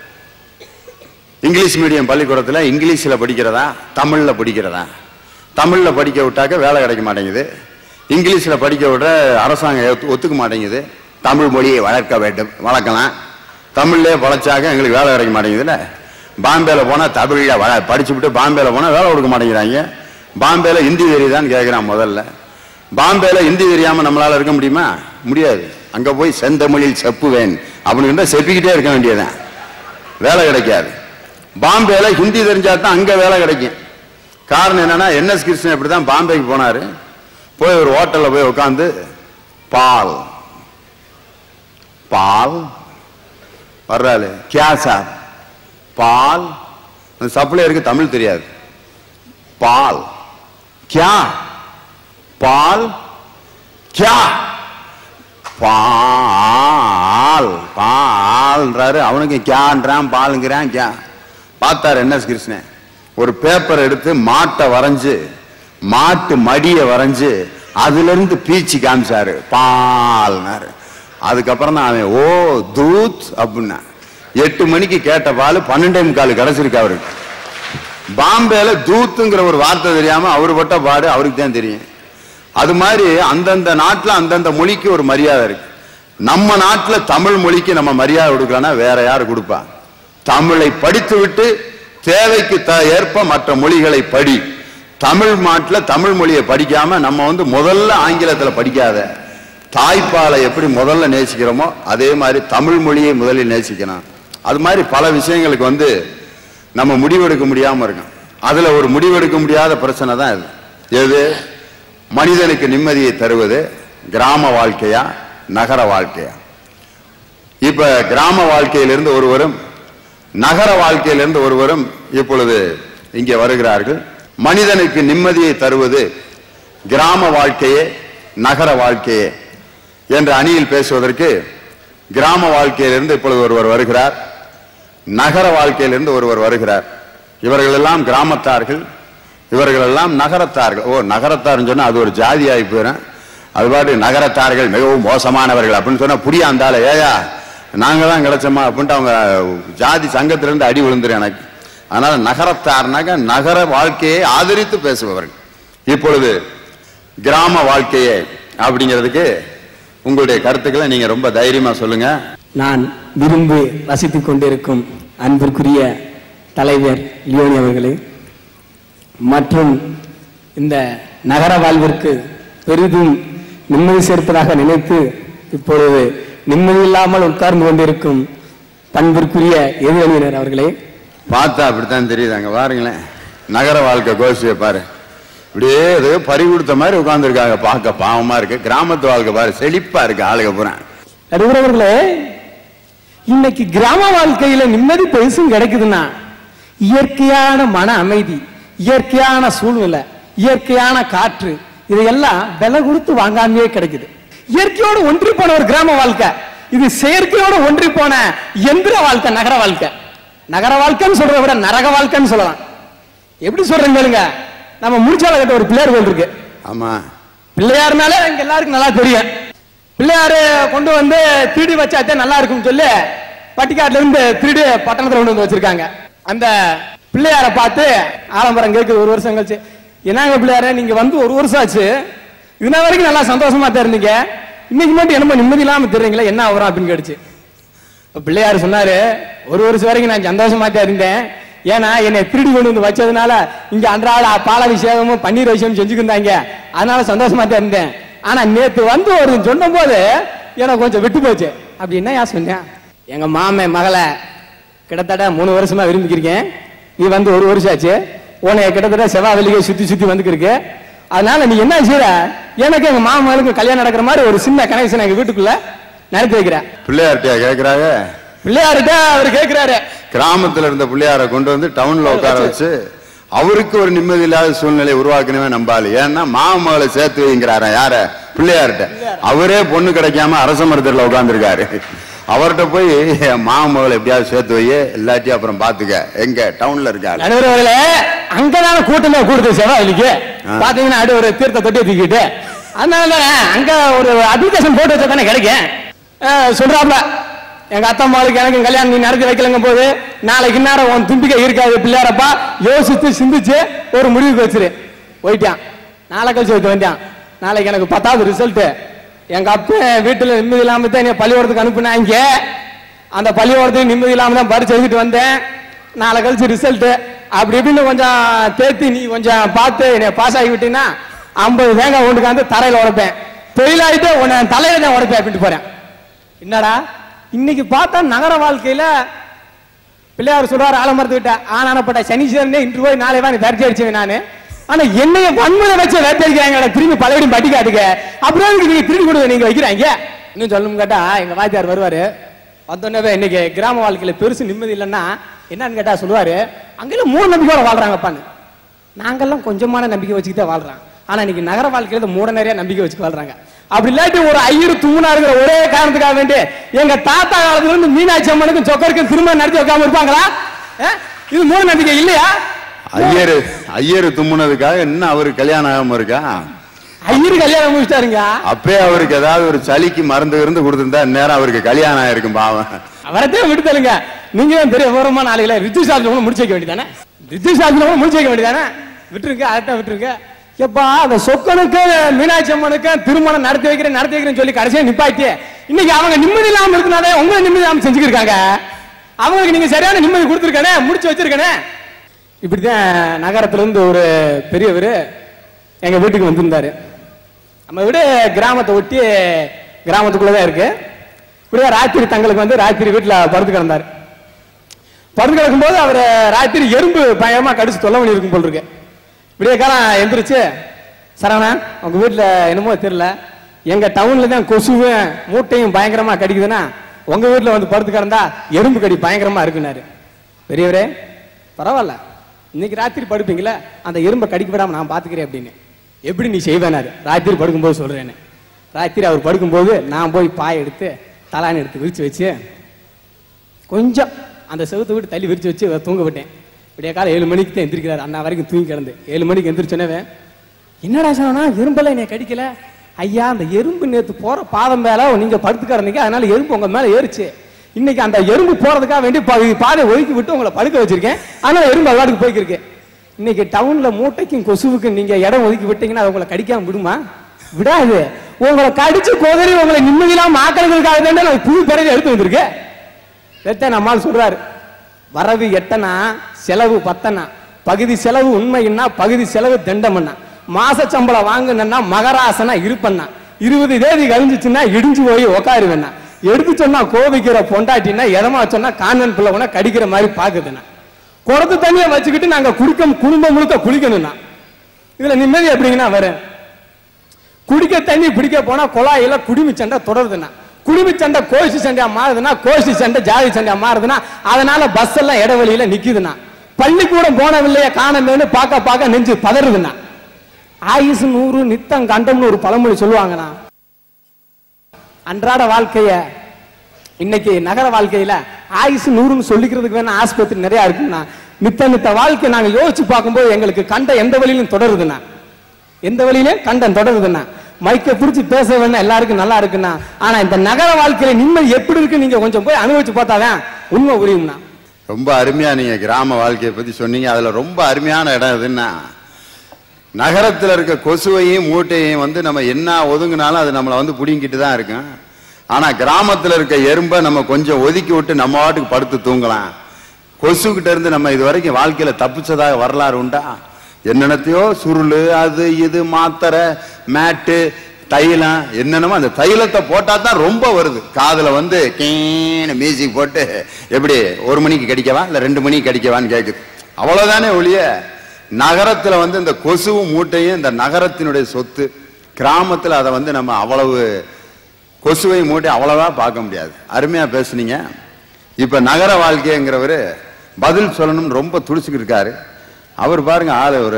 இங்கிலீஷ் மீடியம் பள்ளிக்கூடத்துல இங்கிலீஷ்ல படிக்கிறதா தமிழ்ல படிக்கிறதா தமிழ்ல படிக்க விட்டாக்க வேலை கிடைக்க மாட்டேங்குது இங்கிலீஷ்ல படிக்க விட அரசாங்கம் ஒத்து- ஒத்துக்க மாட்டேங்குது தமிழ் மொழியை வளர்க்க வேண்டும் வளர்க்கலாம் தமிழ்லயே பழைச்சாக்க எங்களுக்கு வேலை கிடைக்க மாட்டேங்குதுல்ல பாம்பேல போனா தமிழ்ல வள படிச்சு விட்டு பாம்பேல போனா வேலை கொடுக்க மாட்டேங்கிறாங்க பாம்பேல ஹிந்தி தெரியுதான்னு கேட்கிறான் முதல்ல பாம்பேல ஹிந்தி தெரியாம நம்மளால இருக்க முடியுமா முடியாது அங்க போய் செந்தமிழில் செப்புவேன் அப்படின்னு செப்பிக்கிட்டே இருக்க வேண்டியதுதான் வேலை கிடைக்காது பாம்பேல ஹிந்தி தெரிஞ்சா தான் அங்க வேலை கிடைக்கும் காரணம் என்னன்னா என்எஸ் கிருஷ்ணன் இப்படிதான் பாம்பேக்கு போனாரு போய் ஒரு ஹோட்டல்ல போய் உட்காந்து பால் பால் வர்றாரு கியா சார் பால் அந்த சப்ளையருக்கு தமிழ் தெரியாது பால் கியா பால் கியா பால் பால்ன்றாரு அவனுக்கு கியான்றான் பாலுங்கிறான் கியா பார்த்தாரு என்எஸ் கிருஷ்ணன் ஒரு பேப்பர் எடுத்து மாட்டை வரைஞ்சு மாட்டு மடிய வரைஞ்சு அதுல இருந்து பீச்சு காமிச்சாரு பால்னாரு அதுக்கப்புறம் தான் அவன் ஓ தூத் அப்படின்னா எட்டு மணிக்கு கேட்ட பால் பன்னெண்டே முக்கால் கிடைச்சிருக்கு அவருக்கு பாம்பேல தூத்துங்கிற ஒரு வார்த்தை தெரியாம அவரு பட்ட பாடு அவருக்கு தான் தெரியும் அது மாதிரி அந்தந்த நாட்டுல அந்தந்த மொழிக்கு ஒரு மரியாதை இருக்கு நம்ம நாட்டுல தமிழ் மொழிக்கு நம்ம மரியாதை கொடுக்கலன்னா வேற யாரு கொடுப்பா தமிழை படித்து விட்டு தேவைக்கு த ஏற்ப மற்ற மொழிகளை படி தமிழ் நாட்டுல தமிழ் மொழியை படிக்காம நம்ம வந்து முதல்ல ஆங்கிலத்துல படிக்காத தாய்ப்பாலை எப்படி முதல்ல நேசிக்கிறோமோ அதே மாதிரி தமிழ் மொழியை முதலில் நேசிக்கணும் அது மாதிரி பல விஷயங்களுக்கு வந்து நம்ம முடிவெடுக்க முடியாம இருக்கோம் அதுல ஒரு முடிவெடுக்க முடியாத பிரச்சனை தான் இது எது மனிதனுக்கு நிம்மதியை தருவது கிராம வாழ்க்கையா நகர வாழ்க்கையா இப்ப கிராம வாழ்க்கையிலிருந்து ஒருவரும் நகர வாழ்க்கையிலிருந்து ஒருவரும் இப்பொழுது இங்கே வருகிறார்கள் மனிதனுக்கு நிம்மதியை தருவது கிராம வாழ்க்கையே நகர வாழ்க்கையே என்ற அணியில் பேசுவதற்கு கிராம வாழ்க்கையிலிருந்து இப்பொழுது ஒருவர் வருகிறார் நகர வாழ்க்கையிலிருந்து ஒருவர் வருகிறார் இவர்கள் எல்லாம் கிராமத்தார்கள் இவர்கள் எல்லாம் நகரத்தார்கள் ஓ நகரத்தார்னு சொன்னா அது ஒரு ஜாதி ஆகி போயிடும் அது பாட்டு நகரத்தார்கள் மிகவும் மோசமானவர்கள் அப்படின்னு சொன்னா புரிய அந்தால ஏயா நாங்க தான் கிடைச்சோமா அப்படின்ட்டு அவங்க ஜாதி சங்கத்திலிருந்து அடி விழுந்துரு எனக்கு அதனால நகரத்தார்னாக்க நகர வாழ்க்கையை ஆதரித்து பேசுபவர்கள் இப்பொழுது கிராம வாழ்க்கையே அப்படிங்கிறதுக்கு உங்களுடைய கருத்துக்களை நீங்க ரொம்ப தைரியமா சொல்லுங்க நான் விரும்பி ரசித்துக் கொண்டிருக்கும் அன்பிற்குரிய தலைவர் லியோனி அவர்களே மற்றும் இந்த நகர வாழ்விற்கு பெரிதும் நிம்மதி சேர்ப்பதாக நினைத்து இப்பொழுது நிம்மதி இல்லாமல் உட்கார்ந்து கொண்டிருக்கும் பண்பிற்குரிய எதிரணியினர் அவர்களே பார்த்தா அப்படித்தான் தெரியுது அங்க பாருங்களேன் நகர வாழ்க்கை கோஷியை பாரு இப்படியே ஏதோ பறி கொடுத்த மாதிரி உட்கார்ந்துருக்காங்க பார்க்க பாவமா இருக்கு கிராமத்து வாழ்க்கை பாரு செழிப்பா இருக்கு ஆளுக பூரா நடுவர் அவர்களே இன்னைக்கு கிராம வாழ்க்கையில நிம்மதி பெருசும் கிடைக்குதுன்னா இயற்கையான மன அமைதி இயற்கையான சூழ்நிலை இயற்கையான காற்று இதையெல்லாம் விலை கொடுத்து வாங்காமையே கிடைக்குது இயற்கையோடு ஒன்றி போன ஒரு கிராம வாழ்க்கை இது செயற்கையோடு ஒன்றி போன எந்திர வாழ்க்கை நகர வாழ்க்கை நகர வாழ்க்கைன்னு சொல்றதை விட நரக வாழ்க்கைன்னு சொல்லலாம் எப்படி சொல்றேன் கேளுங்க நம்ம முடிச்சால கிட்ட ஒரு பிள்ளையார் கோயில் இருக்கு ஆமா பிள்ளையார்னாலே எங்க எல்லாருக்கும் நல்லா தெரியும் பிள்ளையாரு கொண்டு வந்து திருடி வச்சாத்தே நல்லா இருக்கும்னு சொல்லி பட்டிக்காட்டுல இருந்து திருடி பட்டணத்துல கொண்டு வந்து வச்சிருக்காங்க அந்த பிள்ளையார பார்த்து ஆலம்பரம் கேக்குது ஒரு வருஷம் கழிச்சு என்னங்க பிள்ளையார நீங்க வந்து ஒரு வருஷம் ஆச்சு இதுனா வரைக்கும் நல்லா சந்தோஷமா தான் இருந்தீங்க இன்னைக்கு மட்டும் என்னமோ நிம்மதி இல்லாம தெரியுங்களா என்ன வரும் அப்படின்னு கேட்டுச்சு அப்ப பிள்ளையார் சொன்னாரு ஒரு வருஷம் வரைக்கும் நான் சந்தோஷமா தான் இருந்தேன் ஏன்னா என்னை திருடி கொண்டு வந்து வச்சதுனால இங்க அன்றாட பாலாபிஷேகமும் பன்னீர் விஷயம் செஞ்சுக்கிருந்தாங்க அதனால சந்தோஷமா தான் இருந்தேன் ஆனா நேத்து வந்து ஒரு சொன்ன போது எனக்கு கொஞ்சம் விட்டு போச்சு அப்படி என்ன யா சொன்னேன் எங்க மாமன் மகளை கிட்டத்தட்ட மூணு வருஷமா விரும்பிக்கிறீங்க நீ வந்து ஒரு வருஷம் ஆச்சு உன்னை கிட்டத்தட்ட செவ்வாய் வெள்ளிக்கை சுத்தி சுத்தி வந்துக்கிருக்கு அதனால நீ என்ன செய்யற எனக்கு எங்க மாமனுக்கு கல்யாணம் நடக்கிற மாதிரி ஒரு சின்ன கனெக்ஷன் எங்க வீட்டுக்குள்ள நடத்தி வைக்கிறேன் பிள்ளையார்ட்டியா கேக்குறாங்க பிள்ளையார்கிட்ட அவர் கேக்குறாரு கிராமத்துல இருந்த பிள்ளையாரை கொண்டு வந்து டவுன்ல உட்கார வச்சு அவருக்கு ஒரு நிம்மதி இல்லாத சூழ்நிலை உருவாக்கணுமே நம்பாள் ஏன்னா மாமகளை சேர்த்து வைங்கிறாரா யார பிள்ளையார்ட்ட அவரே பொண்ணு கிடைக்காம அரச மரத்துல உட்கார்ந்துருக்காரு அவர்கிட்ட போய் என் மாமகளை எப்படியாவது சேர்த்து வை இல்லாட்டி அப்புறம் பாத்துக்க எங்க டவுன்ல இருக்காரு நடுவர்களே அங்கதான கூட்டமே கூடுது செவ்வாய்க்கு பாத்தீங்கன்னா அப்படி ஒரு தீர்த்த தொட்டியை தூக்கிட்டு அதனால அங்க ஒரு அப்ளிகேஷன் போட்டு வச்சா தானே கிடைக்கும் அஹ் சொல்றாப்ல எங்க அத்தம்மாளுக்கு எனக்கு கல்யாணம் நீ நடத்தி வைக்கலங்க போது நாளைக்கு நேரம் உன் தும்பிக்கை இருக்காது பிள்ளையாரப்பா யோசித்து சிந்திச்சு ஒரு முடிவுக்கு வச்சிரு போயிட்டான் நாளை கழிச்சு வைக்க வேண்டியான் நாளைக்கு எனக்கு பத்தாவது ரிசல்ட் எங்க அப்பா வீட்டுல நிம்மதி இல்லாம தான் என்னை பள்ளிக்கூடத்துக்கு அனுப்புனாங்க அந்த பள்ளிக்கூடத்துக்கு நிம்மதி இல்லாம தான் பரிச்சு எழுதிட்டு வந்தேன் நாளை கழிச்சு ரிசல்ட் அப்படி இப்படின்னு கொஞ்சம் தேத்தி நீ கொஞ்சம் பார்த்து என்னை பாஸ் ஆகி விட்டீங்கன்னா ஐம்பது தேங்காய் கொண்டுக்காந்து தரையில உடைப்பேன் தொழிலாயிட்டு உன்னை தலையில தான் உடைப்பேன் அப்படின்ட்டு போறேன் என்னடா இன்னைக்கு பார்த்தா நகர வாழ்க்கையில பிள்ளையார் சொல்றாரு ஆலமரத்து விட்ட ஆனானப்பட்ட சனீஸ்வரனே இன்று போய் நாளை வா நீ விரட்டி அடிச்சவன் நானு ஆனா என்னைய வன்முறை வச்சு விரட்டி அடிக்கிறாங்க திரும்பி பழையபடியும் பட்டி காட்டுங்க அப்புறம் எதுக்கு நீங்க திருடி கொடுங்க நீங்க வைக்கிறாங்க இன்னும் சொல்லணும் கேட்டா எங்க வாத்தியார் வருவாரு வந்தோடனே இன்னைக்கு கிராம வாழ்க்கையில பெருசு நிம்மதி இல்லைன்னா என்னன்னு கேட்டா சொல்லுவாரு அங்கெல்லாம் மூணு நம்பிக்கையோட வாழ்றாங்கப்பான்னு நாங்கெல்லாம் கொஞ்சமான நம்பிக்கை வச்சுக்கிட்டு தான் வாழ்றோம் ஆனா இன்னைக்கு நகர வாழ்க்கையில இந்த மூட நிறைய நம்பிக்கை வச்சு வாழ்றாங்க அப்படி இல்லாட்டி ஒரு ஐயர் தூணா இருக்கிற ஒரே காரணத்துக்காக வேண்டி எங்க தாத்தா காலத்துல இருந்து மீனாட்சி அம்மனுக்கும் சொக்கருக்கும் திரும்ப நடத்தி வைக்காம இருப்பாங்களா அஹ்? இது மூட நம்பிக்கை இல்லையா ஐயரு ஐயரு தும்முனதுக்காக இன்னும் அவருக்கு கல்யாணம் ஆகாம இருக்கா ஐயர் கல்யாணம் முடிச்சிட்டாருங்க அப்பே அவருக்கு ஏதாவது ஒரு சளிக்கு மருந்து இருந்து கொடுத்திருந்தா நேரம் அவருக்கு கல்யாணம் ஆயிருக்கும் பாவம் அவரத்தே விட்டுத்தலுங்க நீங்க தான் பெரிய விவரமான ஆளுகளை ரித்து சாஸ்திரம் கூட முடிச்சு வைக்க வேண்டியதானே ரித்து சாஸ்திரம் கூட முடிச்சு வைக்க வேண்டியதானே விட்டுருங்க அதான் விட்டுருங்க எப்பா அந்த சொக்கனுக்கு மீனாட்சி அம்மனுக்கு திருமணம் நடத்தி வைக்கிறேன் நடத்தி வைக்கிறேன்னு சொல்லி கடைசியா நிப்பாட்டி இன்னைக்கு அவங்க நிம்மதி இல்லாம இருக்கனாலே உங்களை நிம்மதி இல்லாம செஞ்சுக்கிருக்காங்க அவங்களுக்கு நீங்க சரியான நிம்மதி கொடுத்துருக்கானே முடிச்சு வச்சிருக்கானே இப்படிதான் நகரத்துல இருந்து ஒரு பெரியவர் எங்க வீட்டுக்கு வந்திருந்தாரு நம்ம வீடு கிராமத்தை ஒட்டி கிராமத்துக்குள்ளதான் இருக்கு இப்படியே ராத்திரி தங்களுக்கு வந்து ராத்திரி வீட்டுல படுத்து கிடந்தாரு படுத்து கிடக்கும்போது அவர் ராத்திரி எறும்பு பயங்கரமா கடிச்சு தொல்லை பண்ணி இருக்கும் போல் இருக்கு விடிய காலம் எந்திரிச்சு சரவணா உங்க வீட்டுல என்னமோ தெரியல எங்க டவுன்ல தான் கொசுவும் மூட்டையும் பயங்கரமா கடிக்குதுன்னா உங்க வீட்டுல வந்து படுத்து கிடந்தா எறும்பு கடி பயங்கரமா இருக்குனாரு பெரியவரே பரவாயில்ல இன்னைக்கு ராத்திரி படுப்பீங்களே அந்த எறும்பை கடிக்க விடாம நான் பாத்துக்கிறேன் அப்படின்னு எப்படி நீ செய்வேனாரு ராத்திரி படுக்கும்போது சொல்றேன்னு ராத்திரி அவர் படுக்கும்போது நான் போய் பாய் எடுத்து தலானி எடுத்து விரிச்சு வச்சு கொஞ்சம் அந்த செவுத்தை விட்டு தள்ளி விரிச்சு வச்சு தூங்க விட்டேன் விடிய காலம் ஏழு மணிக்கு தான் எந்திரிக்கிறார் அண்ணா வரைக்கும் தூங்கி கிடந்து ஏழு மணிக்கு எந்திரிச்சோன்னவே என்னடா சாணா எறும்பெல்லாம் என்னை கடிக்கல ஐயா அந்த எறும்பு நேத்து போற பாதம் மேல நீங்க படுத்து கிடந்தீங்க அதனால எறும்பு உங்க மேல ஏறுச்சு இன்னைக்கு அந்த எறும்பு போறதுக்காக வேண்டி பா- பாதை ஒதுக்கி விட்டு உங்களை படுக்க வச்சிருக்கேன் அதனால எறும்பு அவாட்டுக்கு போய்க்கிருக்கு இன்னைக்கு டவுன்ல மூட்டைக்கும் கொசுவுக்கும் நீங்க இடம் ஒதுக்கி விட்டீங்கன்னா அது உங்களை கடிக்காம விடுமா விடாது உங்களை கடிச்சு கோதறி உங்களை நிம்மதியில்லாம ஆக்கிறதுக்காக தான் நான் புது பிறகு எடுத்து வந்திருக்கேன் ரத்த நம்மால் சொல்றாரு வரவு எட்டனா செலவு பத்தனா பகுதி செலவு உண்மைன்னா பகுதி செலவு தண்டமண்ணா மாச சம்பளம் வாங்கினா மகராசனா இருப்பண்ணா இருபது தேதி கழிஞ்சிச்சுன்னா இடிஞ்சு போய் உக்காருவேண்ணா எடுத்து சொன்னா கோபிக்கிற பொண்டாட்டினா இடமா சொன்னா கான்வென்ட் பிள்ளை கூட கடிக்கிற மாதிரி பாக்குதுண்ணா குடத்து தண்ணியை வச்சுக்கிட்டு நாங்க குடிக்க குடும்பம் முழுக்க குளிக்கணும்னா இதுல நிம்மதி எப்படிங்கன்னா வரேன் குடிக்க தண்ணி பிடிக்க போனா குழாயில குடிமி சண்டை தொடருதுன்னா குடிமி சண்டை கோஷ்டி சண்டையா மாறுதுன்னா கோஷ்டி சண்டை ஜாதி சண்டையா மாறுதுன்னா அதனால பஸ் எல்லாம் இடைவெளியில நிக்குதுன்னா பள்ளிக்கூடம் போனவில்லையே காணலன்னு பார்க்க பார்க்க நெஞ்சு பதறுதுன்னா ஆயுசு நூறு நித்தம் கண்டம்னு ஒரு பழமொழி சொல்லுவாங்கண்ணா அன்றாட வாழ்க்கைய இன்னைக்கு நகர வாழ்க்கையில ஆயுசு நூறுன்னு சொல்லிக்கிறதுக்கு வேணா ஆஸ்பத்திரி நிறைய இருக்குண்ணா மித்த மித்த வாழ்க்கை நாங்க யோசிச்சு பார்க்கும்போது எங்களுக்கு கண்ட எந்த வழியிலும் தொடருதுண்ணா எந்த வழியிலும் கண்டம் தொடருதுண்ணா மைக்க பிடிச்சி பேச வேணா எல்லாருக்கும் நல்லா இருக்குண்ணா ஆனா இந்த நகர வாழ்க்கையில நிம்மதி எப்படி இருக்கு நீங்க கொஞ்சம் போய் அனுபவிச்சு பார்த்தாதான் உண்மை புரியும்ண்ணா ரொம்ப அருமையா நீங்க கிராம வாழ்க்கையை பத்தி சொன்னீங்க அதுல ரொம்ப அருமையான இடம் எதுன்னா நகரத்துல இருக்க கொசுவையும் மூட்டையும் வந்து நம்ம என்ன ஒதுங்கினாலும் அது நம்மளை வந்து புடிங்கிட்டு தான் இருக்கும் ஆனா கிராமத்துல இருக்க எறும்பை நம்ம கொஞ்சம் ஒதுக்கி விட்டு நம்ம வாட்டுக்கு படுத்து தூங்கலாம் கொசுகிட்ட இருந்து நம்ம இது வரைக்கும் வாழ்க்கையில தப்பிச்சதாக வரலாறு உண்டா என்னென்னத்தையோ சுருள் அது இது மாத்திரை மேட்டு தைலம் என்னென்னமோ அந்த தைலத்தை போட்டா தான் ரொம்ப வருது காதுல வந்து கீன்னு மியூசிக் போட்டு எப்படி ஒரு மணிக்கு கடிக்கவா இல்ல ரெண்டு மணிக்கு கடிக்கவான்னு கேக்குது அவ்வளவுதானே ஒழிய நகரத்துல வந்து இந்த கொசுவும் மூட்டையும் இந்த நகரத்தினுடைய சொத்து கிராமத்துல அதை வந்து நம்ம அவ்வளவு கொசுவை மூட்டை அவ்வளவா பார்க்க முடியாது அருமையா பேசுனீங்க இப்ப நகர வாழ்க்கைங்கிறவரு பதில் சொல்லணும்னு ரொம்ப துடிச்சுக்கிட்டு இருக்காரு அவர் பாருங்க ஆளு ஒரு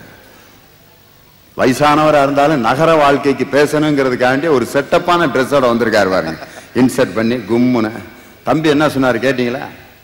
வயசானவரா இருந்தாலும் நகர வாழ்க்கைக்கு பேசணுங்கிறதுக்காண்டி ஒரு செட்டப்பான ட்ரெஸ்ஸோட வந்திருக்காரு பாருங்க இன்சர்ட் பண்ணி கும்முன்னு தம்பி என்ன சொன்னாரு கேட்டீங்களா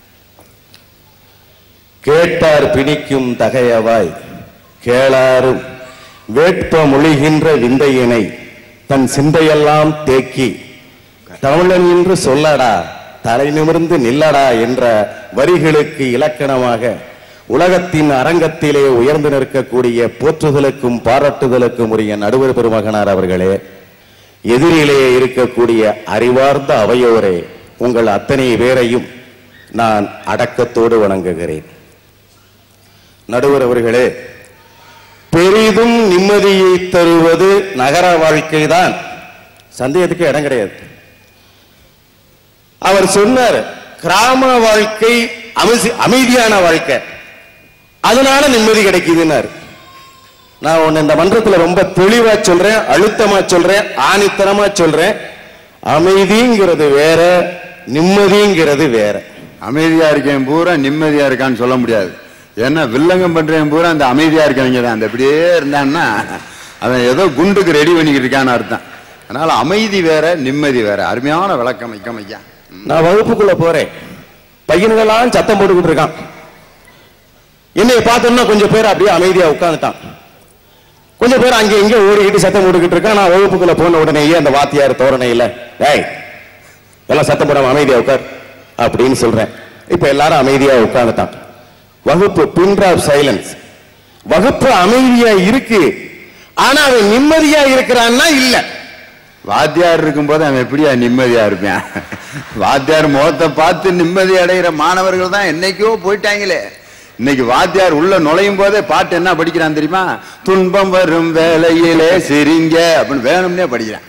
கேட்டார் பிணிக்கும் தகையவாய் கேளாரும் வேட்ப மொழிகின்ற விந்தையினை தன் சிந்தையெல்லாம் தேக்கி தமிழன் என்று சொல்லடா தலை நிமிர்ந்து நில்லடா என்ற வரிகளுக்கு இலக்கணமாக உலகத்தின் அரங்கத்திலே உயர்ந்து நிற்கக்கூடிய போற்றுதலுக்கும் பாராட்டுதலுக்கும் உரிய நடுவர் பெருமகனார் அவர்களே எதிரிலே இருக்கக்கூடிய அறிவார்ந்த அவையோரே உங்கள் அத்தனை பேரையும் நான் அடக்கத்தோடு வணங்குகிறேன் நடுவர் அவர்களே பெரிதும் நிம்மதியை தருவது நகர வாழ்க்கைதான் சந்தேகத்துக்கு இடம் கிடையாது அவர் சொன்னார் கிராம வாழ்க்கை அமைதி- அமைதியான வாழ்க்கை அதனால நிம்மதி கிடைக்குதுன்னாரு நான் உன்னை இந்த மன்றத்துல ரொம்ப தெளிவா சொல்றேன் அழுத்தமா சொல்றேன் ஆணித்தனமா சொல்றேன் அமைதிங்கிறது வேற நிம்மதிங்கிறது வேற அமைதியா இருக்கேன் பூரா நிம்மதியா இருக்கான்னு சொல்ல முடியாது ஏன்னா வில்லங்கம் பண்றேன் பூரா அந்த அமைதியா இருக்கவங்க தான் அந்த இப்படியே இருந்தான்னா அவன் ஏதோ குண்டுக்கு ரெடி பண்ணிக்கிட்டு இருக்கான்னு அர்த்தம் அதனால அமைதி வேற நிம்மதி வேற அருமையான விளக்கம் வைக்கம் ஐயா நான் வகுப்புக்குள்ள போறேன் பையன்களெல்லாம் சத்தம் போட்டுக்கிட்டு இருக்கான் என்னைய பார்த்தோம்னா கொஞ்சம் பேர் அப்படியே அமைதியா உட்கார்ந்துட்டான் கொஞ்சம் பேர் அங்க இங்க ஓடிக்கிட்டு சத்தம் போட்டுக்கிட்டு இருக்கான் நான் வகுப்புக்குள்ள போன உடனேயே அந்த வாத்தியார் தோரணையில டேய் எல்லாம் சத்தம் போடாம அமைதியா உட்கார் அப்படின்னு சொல்றேன் இப்ப எல்லாரும் அமைதியா உட்கார்ந்துட்டான் வகுப்பு பின் ஆஃப் சைலன்ஸ் வகுப்பு அமைதியா இருக்கு ஆனா அவன் நிம்மதியா இருக்கிறான்னா இல்ல வாத்தியார் இருக்கும்போது அவன் எப்படியா நிம்மதியா இருப்பான் வாத்தியார் முகத்தை பார்த்து நிம்மதி அடைகிற மாணவர்கள் தான் என்னைக்கோ போயிட்டாங்களே இன்னைக்கு வாத்தியார் உள்ள நுழையும் போதே பாட்டு என்ன படிக்கிறான் தெரியுமா துன்பம் வரும் வேலையிலே சிரிங்க அப்படின்னு வேணும்னே படிக்கிறான்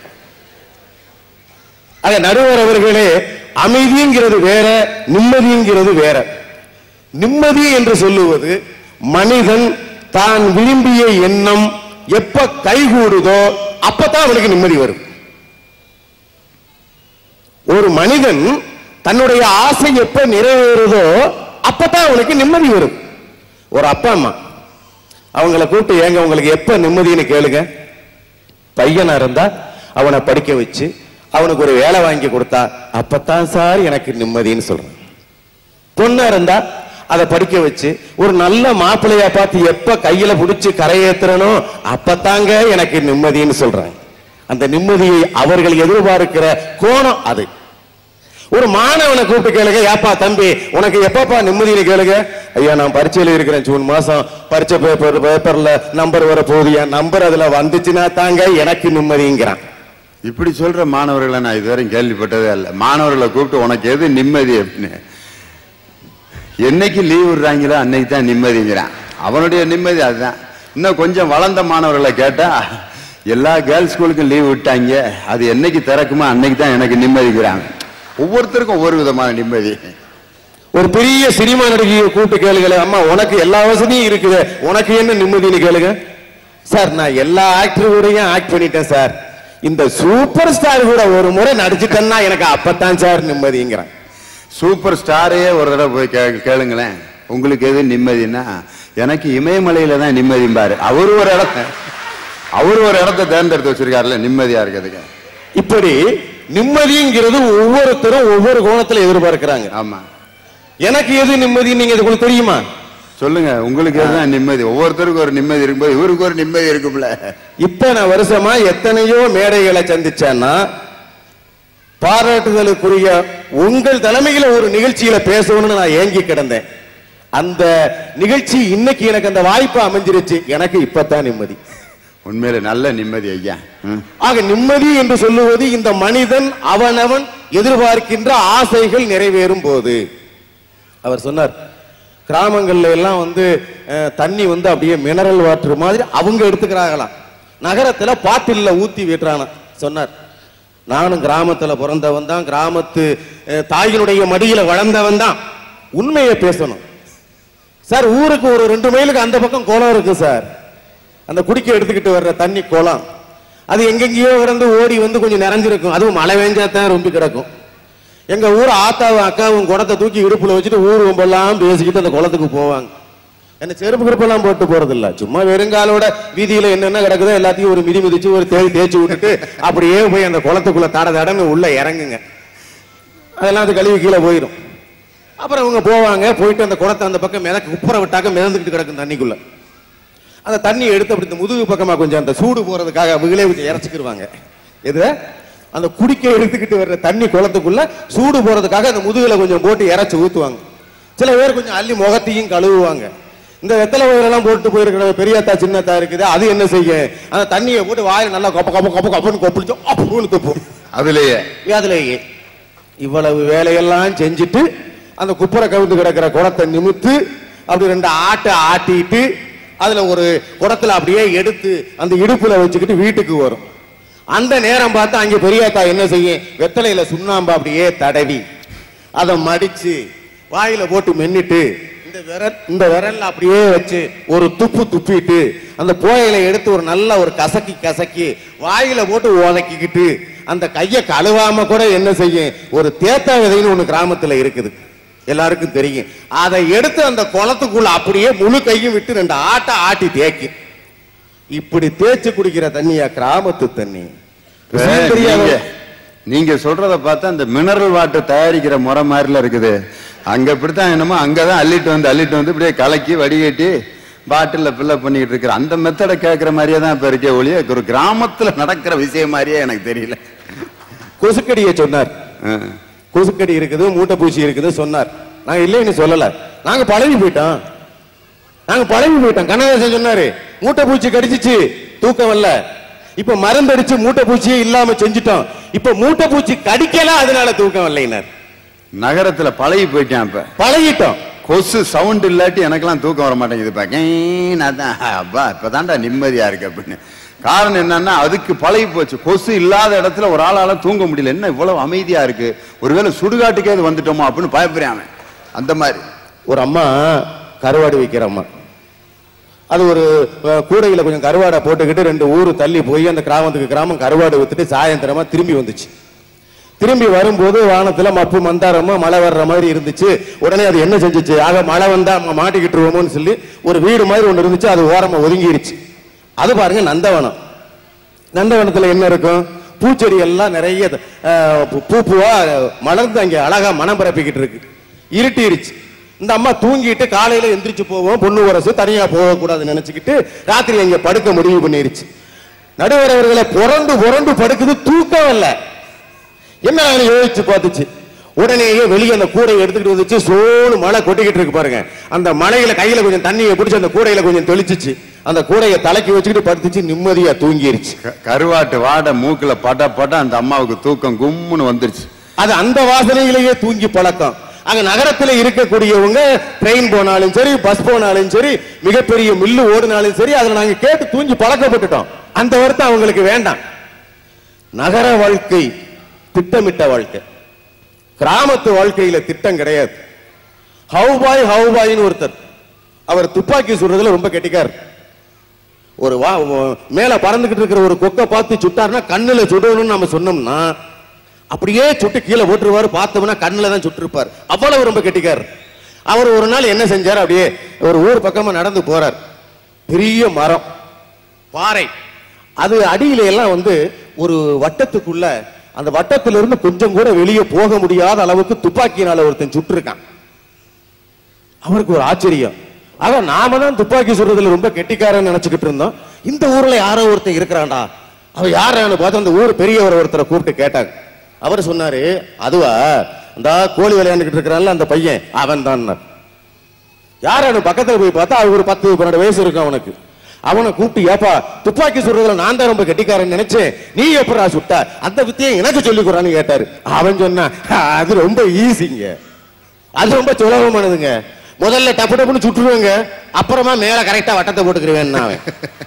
ஆக நடுவர் அவர்களே அமைதிங்கிறது வேற நிம்மதிங்கிறது வேற நிம்மதி என்று சொல்லுவது மனிதன் தான் விரும்பிய எண்ணம் எப்ப கைகூடுதோ அப்பதான் அவனுக்கு நிம்மதி வரும் ஒரு மனிதன் தன்னுடைய ஆசை எப்ப நிறைவேறுதோ அப்பதான் அவனுக்கு நிம்மதி வரும் ஒரு அப்பா அம்மா அவங்கள கூப்பிட்டு ஏங்க உங்களுக்கு எப்ப நிம்மதின்னு கேளுங்க பையனா இருந்தா அவனை படிக்க வச்சு அவனுக்கு ஒரு வேலை வாங்கி கொடுத்தா அப்பதான் சார் எனக்கு நிம்மதின்னு சொல்றான் பொண்ணா இருந்தா அதை படிக்க வச்சு ஒரு நல்ல மாப்பிள்ளையா பார்த்து எப்ப கையில புடிச்சு கரையேத்துறனோ அப்பத்தாங்க எனக்கு நிம்மதின்னு சொல்றாங்க அந்த நிம்மதியை அவர்கள் எதிர்பார்க்கிற கோணம் அது ஒரு மாணவனை கூப்பிட்டு கேளுங்க ஏப்பா தம்பி உனக்கு எப்பப்பா நிம்மதினு கேளுங்க ஐயா நான் பரீட்சையில இருக்கிறேன் ஜூன் மாசம் பரீட்சை பேப்பர் பேப்பர்ல நம்பர் வர போகுது என் நம்பர் அதுல வந்துச்சுன்னா தாங்க எனக்கு நிம்மதிங்கிறான் இப்படி சொல்ற மாணவர்களை நான் இதுவரையும் கேள்விப்பட்டதே இல்லை மாணவர்களை கூப்பிட்டு உனக்கு எது நிம்மதி அப்படின்னு என்னைக்கு லீவ் விடுறாங்களோ அன்னைக்கு தான் நிம்மதிங்கிறான் அவனுடைய நிம்மதி அதுதான் இன்னும் கொஞ்சம் வளர்ந்த மாணவர்களை கேட்டா எல்லா கேர்ள்ஸ் ஸ்கூலுக்கும் லீவ் விட்டாங்க அது என்னைக்கு திறக்குமோ அன்னைக்கு தான் எனக்கு நிம்மதிங்கிறாங்க ஒவ்வொருத்தருக்கும் ஒவ்வொரு விதமான நிம்மதி ஒரு பெரிய சினிமா நடிகையை கூப்பிட்டு கேளுங்களேன் அம்மா உனக்கு எல்லா வசதியும் இருக்குது உனக்கு என்ன நிம்மதின்னு கேளுங்க சார் நான் எல்லா ஆக்டர் கூடயும் ஆக்ட் பண்ணிட்டேன் சார் இந்த சூப்பர் ஸ்டார் கூட ஒரு முறை நடிச்சிட்டேன்னா எனக்கு அப்பதான் சார் நிம்மதிங்கிறேன் சூப்பர் ஸ்டாரையே ஒரு தடவை போய் கே- கேளுங்களேன் உங்களுக்கு எது நிம்மதினா எனக்கு இமயமலையில தான் நிம்மதிம்பாரு அவரு ஒரு இடத்த அவரு ஒரு இடத்த தேர்ந்தெடுத்து வச்சிருக்காருல்ல நிம்மதியா இருக்கிறதுக்கு இப்படி நிம்மதிங்கிறது ஒவ்வொருத்தரும் ஒவ்வொரு கோணத்துல எதிர்பார்க்கிறாங்க ஆமா எனக்கு எது நிம்மதி நீங்க இது உங்களுக்கு தெரியுமா சொல்லுங்க உங்களுக்கு எதுதான் நிம்மதி ஒவ்வொருத்தருக்கும் ஒரு நிம்மதி இருக்கும்போது இவருக்கு ஒரு நிம்மதி இருக்கும்ல இப்ப நான் வருஷமா எத்தனையோ மேடைகளை சந்திச்சேன்னா பாராட்டுதலுக்குரிய உங்கள் தலைமையில ஒரு நிகழ்ச்சியில பேசணும்னு நான் ஏங்கி கிடந்தேன் அந்த நிகழ்ச்சி இன்னைக்கு எனக்கு அந்த வாய்ப்பு அமைஞ்சிருச்சு எனக்கு இப்பதான் நிம்மதி உண்மையில நல்ல நிம்மதி ஐயா ம். ஆக நிம்மதி என்று சொல்லுவது இந்த மனிதன் அவனவன் எதிர்பார்க்கின்ற ஆசைகள் நிறைவேறும் போது அவர் சொன்னார் கிராமங்கள்ல எல்லாம் வந்து அஹ், தண்ணி வந்து அப்படியே மினரல் வாட்டர் மாதிரி அவங்க எடுத்துக்கிறாங்களாம் நகரத்துல பாட்டில்ல ஊத்தி விட்டுறானா சொன்னார் நானும் கிராமத்துல பிறந்தவன் தான் கிராமத்து அஹ், தாயினுடைய மடியில வளர்ந்தவன் தான் உண்மையை பேசணும் சார் ஊருக்கு ஒரு ரெண்டு மைலுக்கு அந்த பக்கம் குளம் இருக்கு சார் அந்த குடிக்க எடுத்துக்கிட்டு வர்ற தண்ணி குளம் அது எங்கெங்கேயோ கிடந்து ஓடி வந்து கொஞ்சம் நிறைஞ்சிருக்கும் அதுவும் மழை பெஞ்சா தான் ரொம்ப கிடக்கும் எங்க ஊர் ஆத்தாவும் அக்காவும் குடத்தை தூக்கி இடுப்புல வச்சுட்டு ஊர் ரொம்பெல்லாம் பேசிக்கிட்டு அந்த குளத்துக்கு போவாங்க என்ன செருப்பு கிருப்பெல்லாம் போட்டு போறது இல்ல சும்மா வெறுங்காலோட வீதியில என்னென்ன கிடக்குதோ எல்லாத்தையும் ஒரு மிதி மிதிச்சு ஒரு தேய் தேய்ச்சி விட்டுட்டு அப்படியே போய் அந்த குளத்துக்குள்ள தட தடன்னு உள்ள இறங்குங்க அதெல்லாம் அது கழுவி கீழே போயிடும் அப்புறம் இவங்க போவாங்க போயிட்டு அந்த குடத்தை அந்த பக்கம் மிதக்க குப்புற விட்டாக்க மிதந்துக்கிட்டு கிடக்கும் தண்ணிக்குள்ள அந்த தண்ணி எடுத்து அப்படி இந்த முதுகு பக்கமா கொஞ்சம் அந்த சூடு போறதுக்காக அவங்களே கொஞ்சம் இறச்சிக்கிருவாங்க எது அந்த குடிக்க எடுத்துக்கிட்டு வர்ற தண்ணி குளத்துக்குள்ள சூடு போறதுக்காக அந்த முதுகுல கொஞ்சம் போட்டு இறச்சி ஊத்துவாங்க சில பேர் கொஞ்சம் அள்ளி முகத்தையும் கழுவுவாங்க இந்த வெத்தலை வயலெல்லாம் போட்டு போயிருக்கிற பெரியத்தா சின்னத்தா இருக்குது அது என்ன செய்ய அந்த தண்ணியை போட்டு வாயில நல்லா கொப்ப கொப்ப கொப்ப கொப்பன்னு கொப்பளிச்சு அப்பூன்னு துப்பும் அதுலயே அதுலயே இவ்வளவு வேலையெல்லாம் செஞ்சுட்டு அந்த குப்புரை கவிழ்ந்து கிடக்கிற குடத்தை நிமித்து அப்படி ரெண்டு ஆட்டை ஆட்டிட்டு அதுல ஒரு குடத்துல அப்படியே எடுத்து அந்த இடுப்புல வச்சுக்கிட்டு வீட்டுக்கு வரும் அந்த நேரம் பார்த்து அங்க பெரியாத்தா என்ன செய்யும் வெத்தலையில சுண்ணாம்பு அப்படியே தடவி அதை மடிச்சு வாயில போட்டு மென்னிட்டு இந்த விரல் இந்த விரல்ல அப்படியே வச்சு ஒரு துப்பு துப்பிட்டு அந்த புகையில எடுத்து ஒரு நல்ல ஒரு கசக்கி கசக்கி வாயில போட்டு உதக்கிக்கிட்டு அந்த கையை கழுவாம கூட என்ன செய்யும் ஒரு தேத்தா விதைன்னு ஒண்ணு கிராமத்துல இருக்குது எல்லாருக்கும் தெரியும் அதை எடுத்து அந்த குளத்துக்குள்ள அப்படியே முழு கையும் விட்டு ரெண்டு ஆட்ட ஆட்டி தேய்க்கும் இப்படி தேய்ச்சு குடிக்கிற தண்ணியா கிராமத்து தண்ணி விஷயம் தெரியாத- நீங்க- நீங்க சொல்றத பார்த்தா இந்த மினரல் வாட்டர் தயாரிக்கிற முறை மாதிரில இருக்குது அங்க இப்படித்தான் என்னமோ அங்கதான் அள்ளிட்டு வந்து அள்ளிட்டு வந்து இப்படியே கலக்கி வடிகட்டி பாட்டில்ல ஃபில்லப் பண்ணிட்டு இருக்கிற அந்த மெத்தடை கேட்கிற மாதிரியே தான் இப்ப இருக்கே ஒழிய ஒரு கிராமத்துல நடக்கிற விஷயம் மாதிரியே எனக்கு தெரியல கொசுக்கடியை சொன்னார் ஆ. கொசுக்கடி இருக்குது மூட்டை பூச்சி இருக்குது சொன்னார் நாங்க இல்லைன்னு சொல்லல நாங்க பழகி போயிட்டோம் நாங்க பழகி போயிட்டோம் கண்ணதாசன் சொன்னாரு மூட்டை பூச்சி கடிச்சிச்சு தூக்கம் வரல இப்ப மருந்தடிச்சு மூட்டை பூச்சியே இல்லாம செஞ்சுட்டோம் இப்ப மூட்டை பூச்சி கடிக்கல அதனால தூக்கம் வரலைனார் நகரத்துல பழகி போயிட்டேன் இப்ப பழகிட்டோம் கொசு சவுண்ட் இல்லாட்டி எனக்கெல்லாம் தூக்கம் வர மாட்டேங்குது இப்ப கீன்னு அதான் அப்பா இப்பதான்டா நிம்மதியா இருக்கு அப்படின்னு காரணம் என்னன்னா அதுக்கு பழகி போச்சு கொசு இல்லாத இடத்துல ஒரு ஆளால தூங்க முடியல என்ன இவ்வளவு அமைதியா இருக்கு ஒருவேளை சுடுகாட்டுக்கே இது வந்துட்டோமோ அப்படின்னு பயப்படுறான் அவன் அந்த மாதிரி ஒரு அம்மா கருவாடு விற்கிற அம்மா அது ஒரு அஹ், கூடையில கொஞ்சம் கருவாடை போட்டுக்கிட்டு ரெண்டு ஊர் தள்ளி போய் அந்த கிராமத்துக்கு கிராமம் கருவாடு வித்துட்டு சாயந்தரமா திரும்பி வந்துச்சு திரும்பி வரும்போது வானத்துல மப்பு மந்தாரமா மழை வர்ற மாதிரி இருந்துச்சு உடனே அது என்ன செஞ்சுச்சு ஆக மழை வந்தா நம்ம மாட்டிக்கிட்டு இருவோமோன்னு சொல்லி ஒரு வீடு மாதிரி ஒண்ணு இருந்துச்சு அது ஓரமா ஒதுங்கிருச்சு அது பாருங்க நந்தவனம் நந்தவனத்துல என்ன இருக்கும் பூச்செடி எல்லாம் நிறைய அஹ், பூ- பூ பூவா மலர்ந்து அங்க அழகா மனம் பரப்பிக்கிட்டு இருக்கு இருட்டிருச்சு இந்த அம்மா தூங்கிட்டு காலையில எந்திரிச்சு போவோம் பொண்ணு வரசு தனியா போகக்கூடாதுன்னு நினைச்சுக்கிட்டு ராத்திரி அங்க படுக்க முடிவு பண்ணிருச்சு நடுவர் அவர்களை புரண்டு புரண்டு படுக்குது தூக்கம் இல்ல என்ன யோசிச்சு பார்த்துச்சு உடனேயே வெளியே அந்த கூடையை எடுத்துக்கிட்டு வந்துச்சு சோனு மழை கொட்டிக்கிட்டு இருக்கு பாருங்க அந்த மழையில கையில கொஞ்சம் தண்ணியை பிடிச்சி அந்த கூடையில கொஞ்சம் தெளிச்சிச்சு அந்த கூடையை தலைக்கு வச்சுக்கிட்டு படுத்துச்சு நிம்மதியா தூங்கிருச்சு க- கருவாட்டு வாடை மூக்குல பட பட அந்த அம்மாவுக்கு தூக்கம் கும்முன்னு வந்துருச்சு அது அந்த வாசனையிலேயே தூங்கி பழக்கம் அங்க நகரத்துல இருக்கக்கூடியவங்க ட்ரெயின் போனாலும் சரி பஸ் போனாலும் சரி மிகப்பெரிய மில்லு ஓடினாலும் சரி அதுல நாங்க கேட்டு தூங்கி பழக்கப்பட்டுட்டோம் அந்த வருத்தம் அவங்களுக்கு வேண்டாம் நகர வாழ்க்கை திட்டமிட்ட வாழ்க்கை கிராமத்து வாழ்க்கையில திட்டம் கிடையாது ஹவு பாய் ஹவு பாய்னு ஒருத்தர் அவர் துப்பாக்கி சுடுறதுல ரொம்ப கெட்டிக்கார் ஒரு வா வ- மேல பறந்துகிட்டு இருக்கிற ஒரு கொக்கை பார்த்து சுட்டாருன்னா கண்ணுல சுடணும்னு நம்ம சொன்னோம்னா அப்படியே சுட்டு கீழே போட்டுருவாரு பார்த்தோம்னா கண்ணுல தான் சுட்டிருப்பார் அவ்வளவு ரொம்ப கெட்டிக்கார் அவர் ஒரு நாள் என்ன செஞ்சார் அப்படியே ஒரு ஊர் பக்கமா நடந்து போறார் பெரிய மரம் பாறை அது அடியில எல்லாம் வந்து ஒரு வட்டத்துக்குள்ள அந்த வட்டத்திலிருந்து கொஞ்சம் கூட வெளியே போக முடியாத அளவுக்கு துப்பாக்கியினால ஒருத்தன் சுட்டிருக்கான் அவருக்கு ஒரு ஆச்சரியம் ஆக நாம தான் துப்பாக்கி சுடுறதுல ரொம்ப கெட்டிக்காரன் நினைச்சுக்கிட்டு இருந்தோம் இந்த ஊர்ல யாரோ ஒருத்தன் இருக்கிறான்டா அவன் யாரான்னு பார்த்து அந்த ஊர் பெரியவர் ஒருத்தரை கூப்பிட்டு கேட்டாங்க அவர் சொன்னாரு அதுவா இந்த கோழி விளையாண்டுகிட்டு இருக்கிறான்ல அந்த பையன் அவன் தான் யாரானு பக்கத்துல போய் பார்த்தா அவன் ஒரு பத்து பன்னெண்டு வயசு இருக்கும் அவனுக்கு அவனை கூப்பிட்டு ஏப்பா துப்பாக்கி சுடுறதுல நான் தான் ரொம்ப கெட்டிக்காரன் நினைச்சேன் நீ எப்படா சுட்ட அந்த வித்தியை எனக்கு சொல்லிக் கொடுறான்னு கேட்டாரு அவன் சொன்னான் அது ரொம்ப ஈஸிங்க அது ரொம்ப சுலபமானதுங்க முதல்ல டப்பு டப்புன்னு சுட்டுருவேங்க அப்புறமா மேல கரெக்டா வட்டத்தை போட்டுக்கிறேன் அவன்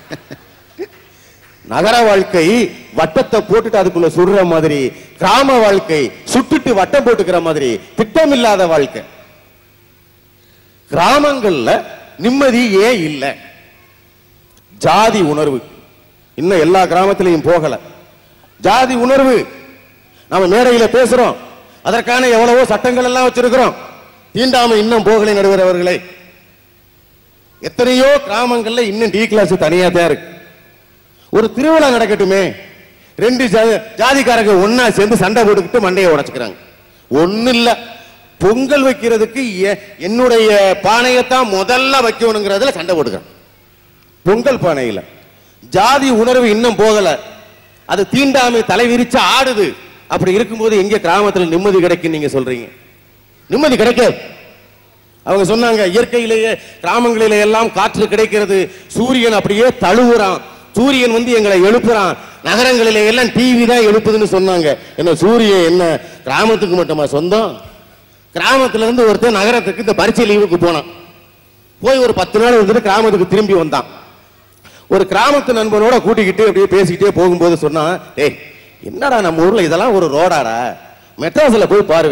நகர வாழ்க்கை வட்டத்தை போட்டுட்டு அதுக்குள்ள சுடுற மாதிரி கிராம வாழ்க்கை சுட்டுட்டு வட்டம் போட்டுக்கிற மாதிரி திட்டம் இல்லாத வாழ்க்கை கிராமங்கள்ல நிம்மதி ஏன் இல்ல ஜாதி உணர்வு இன்னும் எல்லா கிராமத்திலையும் போகல ஜாதி உணர்வு நாம மேடையில பேசுறோம் அதற்கான எவ்வளவோ சட்டங்கள் எல்லாம் வச்சிருக்கிறோம் தீண்டாமை இன்னும் போகலை நடுவர் அவர்களே எத்தனையோ கிராமங்கள்ல இன்னும் டி கிளாஸ் தனியா தான் இருக்கு ஒரு திருவிழா நடக்கட்டுமே ரெண்டு ஜா- ஜாதிக்காரங்க ஒண்ணா சேர்ந்து சண்டை போட்டுக்கிட்டு மண்டையை உடைச்சுக்கிறாங்க ஒண்ணு இல்ல பொங்கல் வைக்கிறதுக்கு எ- என்னுடைய பானையத்தான் முதல்ல வைக்கணுங்கிறதுல சண்டை போட்டுக்கிறாங்க பொங்கல் பானையில ஜாதி உணர்வு இன்னும் போகல அது தீண்டாமை தலை விரிச்சு ஆடுது அப்படி இருக்கும்போது எங்க கிராமத்துல நிம்மதி கிடைக்கும் நீங்க சொல்றீங்க நிம்மதி கிடைக்காது அவங்க சொன்னாங்க இயற்கையிலேயே கிராமங்களிலே எல்லாம் காற்று கிடைக்கிறது சூரியன் அப்படியே தழுவுறான் சூரியன் வந்து எங்களை எழுப்புறான் நகரங்களிலே எல்லாம் டிவி தான் எழுப்புதுன்னு சொன்னாங்க என்ன சூரியன் என்ன கிராமத்துக்கு மட்டுமா சொந்தம் கிராமத்துல இருந்து ஒருத்தன் நகரத்துக்கு இந்த பரீட்சை லீவுக்கு போனான் போய் ஒரு பத்து நாள் வந்துட்டு கிராமத்துக்கு திரும்பி வந்தான் ஒரு கிராமத்து நண்பனோட கூட்டிக்கிட்டு அப்படியே பேசிக்கிட்டே போகும்போது சொன்னான் டேய் என்னடா நம்ம ஊர்ல இதெல்லாம் ஒரு ரோடாடா மெட்ராஸ்ல போய் பாருவே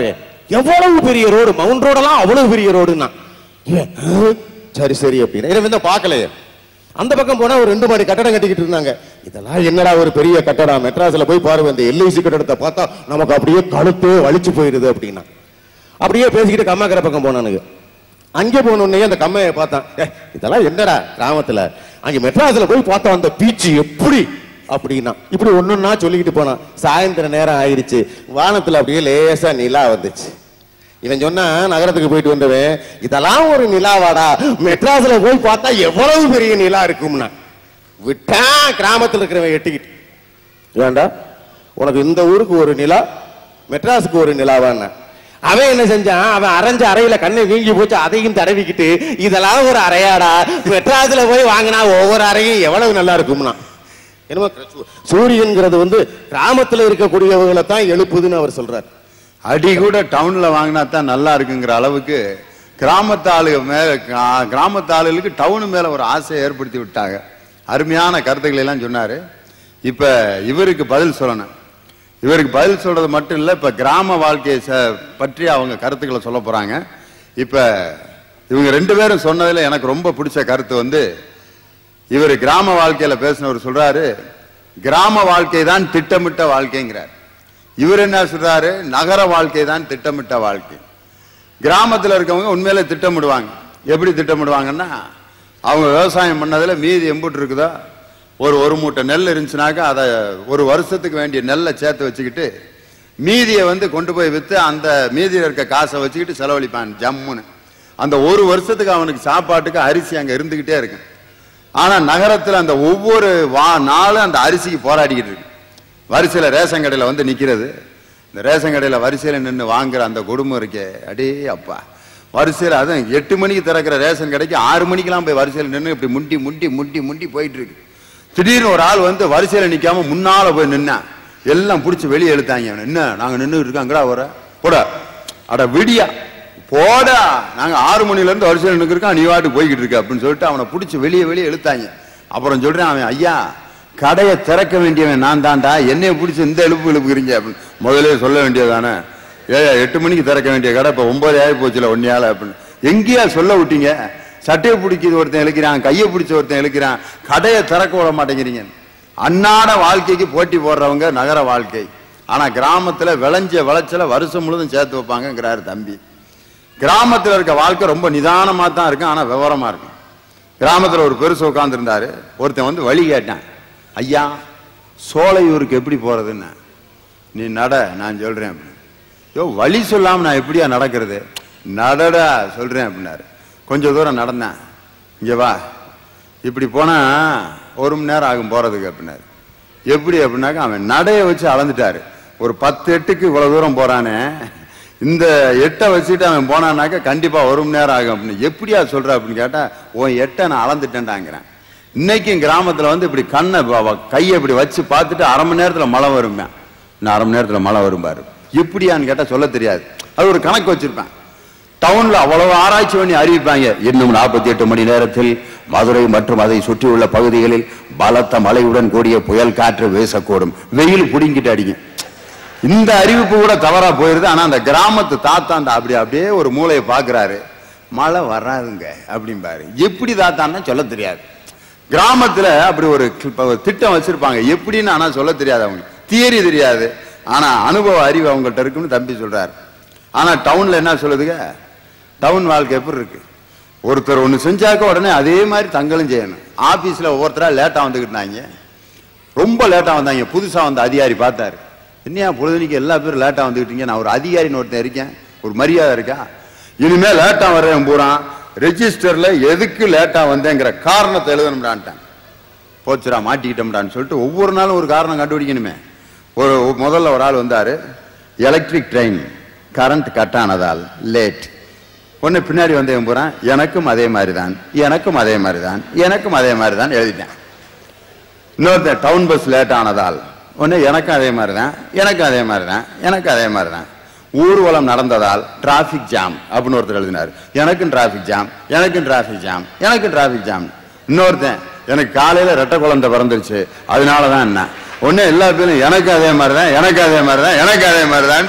எவ்வளவு பெரிய ரோடு மவுண்ட் ரோடெல்லாம் அவ்வளவு பெரிய ரோடுன்னா இவன், "ஆ, சரி சரி அப்படின்னு இவன் வந்து பார்க்கலையே அந்த பக்கம் போனா ஒரு ரெண்டு மாடி கட்டடம் கட்டிக்கிட்டு இருந்தாங்க இதெல்லாம் என்னடா ஒரு பெரிய கட்டடம் மெட்ராஸ்ல போய் பாருங்க இந்த எல்ஐசி கட்டடத்தை பார்த்தா நமக்கு அப்படியே கழுத்து வலிச்சு போயிருது அப்படின்னா அப்படியே பேசிக்கிட்டு கம்மாக்கரை பக்கம் போனானுங்க அங்கே போன உடனே அந்த கம்மையை பார்த்தான் "ஏ, இதெல்லாம் என்னடா கிராமத்துல அங்க மெட்ராஸ்ல போய் பார்த்தோம் அந்த பீச்சு எப்படி அப்படின்னா இப்படி ஒண்ணுன்னா சொல்லிக்கிட்டு போனான் சாயந்தர நேரம் ஆயிருச்சு வானத்துல அப்படியே லேசா நிலா வந்துச்சு இவன் சொன்னா நகரத்துக்கு போயிட்டு வந்தவன் இதெல்லாம் ஒரு நிலாவாடா மெட்ராஸ்ல போய் பார்த்தா எவ்வளவு பெரிய நிலா இருக்கும்னா விட்டான் கிராமத்துல இருக்கிறவன் எட்டிக்கிட்டு ஏண்டா உனக்கு இந்த ஊருக்கு ஒரு நிலா மெட்ராஸுக்கு ஒரு நிலாவான்னா அவன் என்ன செஞ்சான் அவன் அரைஞ்ச அறையில கண்ணை வீங்கி போச்சு அதையும் தடவிக்கிட்டு இதெல்லாம் ஒரு அறையாடா மெட்ராஸ்ல போய் வாங்கினா ஒவ்வொரு அறையும் எவ்வளவு நல்லா இருக்கும்னா என்னமோ சூ- சூரியன்கிறது வந்து கிராமத்துல இருக்கக்கூடியவங்களை தான் எழுப்புதுன்னு அவர் சொல்றார் அடி கூட டவுன்ல வாங்கினா தான் நல்லா இருக்குங்கிற அளவுக்கு கிராமத்து ஆளுக மேல கா- கிராமத்து ஆளுகளுக்கு டவுன் மேல ஒரு ஆசையை ஏற்படுத்தி விட்டாங்க அருமையான கருத்துக்களை எல்லாம் சொன்னாரு இப்ப இவருக்கு பதில் சொல்லணும் இவருக்கு பதில் சொல்றது மட்டும் இல்ல இப்ப கிராம வாழ்க்கையை ச- பற்றி அவங்க கருத்துக்களை சொல்ல போறாங்க இப்ப இவங்க ரெண்டு பேரும் சொன்னதுல எனக்கு ரொம்ப பிடிச்ச கருத்து வந்து இவர் கிராம வாழ்க்கையில பேசினவர் சொல்றாரு கிராம வாழ்க்கை தான் திட்டமிட்ட வாழ்க்கைங்கிறார் இவர் என்ன சொல்றாரு நகர வாழ்க்கை தான் திட்டமிட்ட வாழ்க்கை கிராமத்துல இருக்கவங்க உண்மையில திட்டமிடுவாங்க எப்படி திட்டமிடுவாங்கன்னா அவங்க விவசாயம் பண்ணதுல மீதி எம்புட்டு இருக்குதோ ஒரு ஒரு மூட்டை நெல் இருந்துச்சுனாக்கா அதை ஒரு வருஷத்துக்கு வேண்டிய நெல்லை சேர்த்து வச்சுக்கிட்டு மீதியை வந்து கொண்டு போய் வித்து அந்த மீதியில் இருக்க காசை வச்சுக்கிட்டு செலவழிப்பான் ஜம்முன்னு அந்த ஒரு வருஷத்துக்கு அவனுக்கு சாப்பாட்டுக்கு அரிசி அங்க இருந்துகிட்டே இருக்கு ஆனா நகரத்துல அந்த ஒவ்வொரு வா நாளும் அந்த அரிசிக்கு போராடிக்கிட்டு இருக்கு வரிசையில ரேஷன் கடையில வந்து நிக்கிறது இந்த ரேஷன் கடையில வரிசையில நின்று வாங்குற அந்த குடும்பம் இருக்கே அடே அப்பா வரிசையில அதான் எட்டு மணிக்கு திறக்கிற ரேஷன் கடைக்கு ஆறு மணிக்கெல்லாம் போய் வரிசையில நின்று இப்படி முண்டி முண்டி முண்டி முண்டி போயிட்டு இருக்கு திடீர்னு ஒரு ஆள் வந்து வரிசையில நிக்காம முன்னால போய் நின்னான் எல்லாம் பிடிச்சி வெளியே இழுத்தாங்க அவனை. என்ன நாங்க நின்று இருக்காங்கடா வர போட அட விடியா போடா நாங்க ஆறு மணில இருந்து வரிசையில் நிற்கிறோம் நீ வாட்டு போய்கிட்டு இருக்க அப்படின்னு சொல்லிட்டு அவனை பிடிச்சி வெளியே வெளியே இழுத்தாங்க அப்புறம் சொல்றேன் அவன் ஐயா கடையை திறக்க வேண்டியவன் நான் தான்டா என்னைய பிடிச்சி இந்த எழுப்பு எழுப்புக்கிறீங்க அப்படின்னு முதல்ல சொல்ல வேண்டியதானே ஏயா எட்டு மணிக்கு திறக்க வேண்டிய கடை இப்ப ஒன்பது ஆகி போச்சுல ஒன்னியால அப்படின்னு எங்கேயா சொல்ல விட்டீங்க சட்டையை பிடிக்கிறது ஒருத்தன் இழுக்கிறான் கையை பிடிச்ச ஒருத்தன் இழுக்கிறான் கடையை திறக்க விட மாட்டேங்கிறீங்க அன்னாட வாழ்க்கைக்கு போட்டி போடுறவங்க நகர வாழ்க்கை ஆனா கிராமத்துல விளைஞ்ச விளைச்சல வருஷம் முழுதும் சேர்த்து வைப்பாங்கங்கிறாரு தம்பி கிராமத்துல இருக்க வாழ்க்கை ரொம்ப நிதானமா தான் இருக்கும் ஆனா விவரமா இருக்கும் கிராமத்துல ஒரு பெருசு உட்கார்ந்திருந்தாரு ஒருத்தன் வந்து வழி கேட்டான் ஐயா சோலையூருக்கு எப்படி போறதுன்னு நீ நட நான் சொல்றேன் அப்படின்னு. யோ வழி சொல்லாம நான் எப்படியா நடக்கிறது நடடா சொல்றேன் அப்படின்னாரு கொஞ்ச தூரம் நடந்தேன் இங்க வா இப்படி போனா ஒரு மணி நேரம் ஆகும் போறதுக்கு அப்படின்னாரு எப்படி அப்படின்னாக்கா அவன் நடைய வச்சு அளந்துட்டாரு ஒரு பத்து எட்டுக்கு இவ்வளவு தூரம் போறானே இந்த எட்டை வச்சுட்டு அவன் போனானாக்கா கண்டிப்பா ஒரு மணி நேரம் ஆகும் அப்படின்னு எப்படியா சொல்ற அப்படின்னு கேட்டா உன் எட்டை நான் அளந்துட்டேன்டாங்கிறேன் இன்னைக்கும் கிராமத்துல வந்து இப்படி கண்ணை வ- வ- கையை இப்படி வச்சு பார்த்துட்டு அரை மணி நேரத்துல மழை வருமே இன்னும் அரை மணி நேரத்துல மழை வரும் பாரு எப்படியான்னு கேட்டா சொல்ல தெரியாது அது ஒரு கணக்கு வச்சிருப்பேன் டவுன்ல அவ்வளவு ஆராய்ச்சி பண்ணி அறிவிப்பாங்க இன்னும் நாற்பத்தி எட்டு மணி நேரத்தில் மதுரை மற்றும் அதை சுற்றியுள்ள பகுதிகளில் பலத்த மழையுடன் கூடிய புயல் காற்று வீசக்கூடும் வெயில் புடிங்கிட்டு அடிக்கும் இந்த அறிவிப்பு கூட தவறா போயிருது ஆனா அந்த கிராமத்து தாத்தா அந்த அப்படி அப்படியே ஒரு மூளையை பாக்குறாரு மழை வராதுங்க அப்படிம்பாரு எப்படி தாத்தான்னு சொல்ல தெரியாது கிராமத்துல அப்படி ஒரு தி- இப்ப ஒரு திட்டம் வச்சிருப்பாங்க எப்படின்னு ஆனா சொல்ல தெரியாது அவங்க தியரி தெரியாது ஆனா அனுபவ அறிவு அவங்கள்ட்ட இருக்குன்னு தம்பி சொல்றாரு ஆனா டவுன்ல என்ன சொல்லுதுங்க டவுன் வாழ்க்கை எப்படி இருக்கு ஒருத்தர் ஒண்ணு செஞ்சாக்க உடனே அதே மாதிரி தங்களும் செய்யணும் ஆபீஸ்ல ஒவ்வொருத்தரா லேட்டா வந்துக்கிட்டாங்க ரொம்ப லேட்டா வந்தாங்க புதுசா வந்த அதிகாரி பார்த்தாரு என்னையா பொழுதுனிக்கு எல்லா பேரும் லேட்டா வந்துக்கிட்டீங்க நான் ஒரு அதிகாரின்னு ஒருத்தன் இருக்கேன் ஒரு மரியாதை இருக்கா இனிமே லேட்டா வர்றேன் பூரா ரெஜிஸ்டர்ல எதுக்கு லேட்டா வந்தேங்கிற காரணத்தை எழுதணும்டான்ட்டேன் போச்சுடா மாட்டிக்கிட்டோம்டான்னு சொல்லிட்டு ஒவ்வொரு நாளும் ஒரு காரணம் கண்டுபிடிக்கணுமே ஒரு முதல்ல ஒரு ஆள் வந்தாரு எலக்ட்ரிக் ட்ரெயின் கரண்ட் கட் ஆனதால் லேட் ஒன்னு பின்னாடி வந்தேன் போறேன் எனக்கும் அதே மாதிரி தான் எனக்கும் அதே மாதிரி தான் எனக்கும் அதே மாதிரி தான் எழுதிட்டேன் இன்னொருத்தன் டவுன் பஸ் லேட் ஆனதால் ஒன்று எனக்கும் அதே மாதிரி தான் எனக்கும் அதே மாதிரி தான் எனக்கு அதே மாதிரி தான் ஊர்வலம் நடந்ததால் டிராஃபிக் ஜாம் அப்படின்னு ஒருத்தர் எழுதினார் எனக்கும் டிராஃபிக் ஜாம் எனக்கும் டிராஃபிக் ஜாம் எனக்கும் டிராஃபிக் ஜாம் இன்னொருத்தன் எனக்கு காலையில ரெட்டை குழந்தை பிறந்துருச்சு அதனால தான் என்ன ஒண்ணு எல்லா பேரும் எனக்கு அதே மாதிரி தான் எனக்கு அதே மாதிரி தான் எனக்கு அதே மாதிரி தான்ட்டு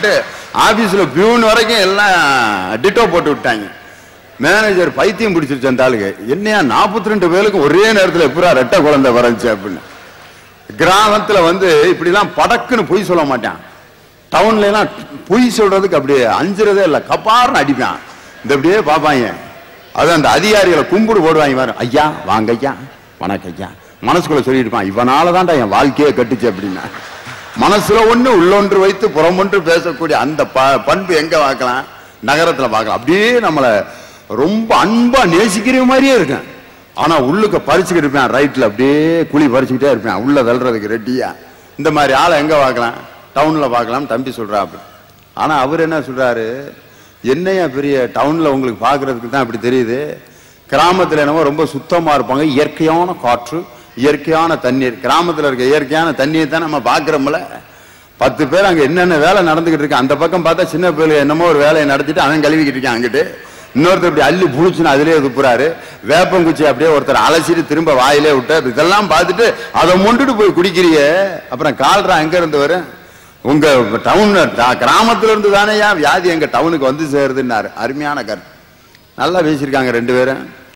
ஆபீஸ்ல பியூன் வரைக்கும் எல்லாம் டிட்டோ போட்டு விட்டாங்க மேனேஜர் பைத்தியம் பிடிச்சிருச்சு அந்த ஆளுக்கு என்னையா நாற்பத்தி ரெண்டு பேருக்கு ஒரே நேரத்தில் எப்படா ரெட்டை குழந்தை வரஞ்சி அப்படின்னு கிராமத்துல வந்து இப்படிலாம் படக்குன்னு பொய் சொல்ல மாட்டான் டவுன்ல எல்லாம் பொய் சொல்றதுக்கு அப்படியே அஞ்சுறதே இல்லை கப்பார்னு அடிப்பான் இந்த அப்படியே பார்ப்பாங்க அது அந்த அதிகாரிகளை கும்பிடு போடுவாங்க பாரு ஐயா வாங்க ஐயா வணக்கம் ஐயா மனசுக்குள்ள சொல்லிட்டு இருப்பான் இவனால தான்டா என் வாழ்க்கையே கட்டுச்சு அப்படின்னா மனசுல ஒண்ணு உள்ளொன்று வைத்து புறமொன்று பேசக்கூடிய அந்த ப- பண்பு எங்க பார்க்கலாம் நகரத்துல பார்க்கலாம் அப்படியே நம்மள ரொம்ப அன்பா நேசிக்கிற மாதிரியே இருக்கும் ஆனா உள்ளுக்க பறிச்சுக்கிட்டு இருப்பேன் ரைட்ல அப்படியே குழி பறிச்சுக்கிட்டே இருப்பேன் உள்ள தள்ளுறதுக்கு ரெட்டியா இந்த மாதிரி ஆளை எங்க பார்க்கலாம் டவுன்ல பார்க்கலாம் தம்பி சொல்றா அப்படி ஆனா அவர் என்ன சொல்றாரு என்னையா பெரிய டவுன்ல உங்களுக்கு பார்க்கிறதுக்கு தான் இப்படி தெரியுது கிராமத்துல என்னமோ ரொம்ப சுத்தமா இருப்பாங்க இயற்கையான காற்று இயற்கையான தண்ணீர் கிராமத்துல இருக்க இயற்கையான தண்ணியை தான் நம்ம பார்க்கிறோம்ல பத்து பேர் அங்க என்னென்ன வேலை நடந்துகிட்டு இருக்கு அந்த பக்கம் பார்த்தா சின்ன பிள்ளை என்னமோ ஒரு வேலையை நடத்திட்டு அவன் கழுவிக்கிட்டு இருக்கான் அங்கிட்டு இன்னொருத்தர் இப்படி அள்ளி புடிச்சுன்னு அதிலே துப்புறாரு வேப்பங்குச்சி அப்படியே ஒருத்தர் அலசிட்டு திரும்ப வாயிலே விட்டார் இதெல்லாம் பார்த்துட்டு அதை முண்டுட்டு போய் குடிக்கிறியே அப்புறம் கால்ரா எங்க இருந்து வரும் உங்க டவுன் கிராமத்துல இருந்து தானேயா வியாதி எங்க டவுனுக்கு வந்து சேருதுன்னாரு அருமையான கருத்து நல்லா பேசியிருக்காங்க ரெண்டு பேரும்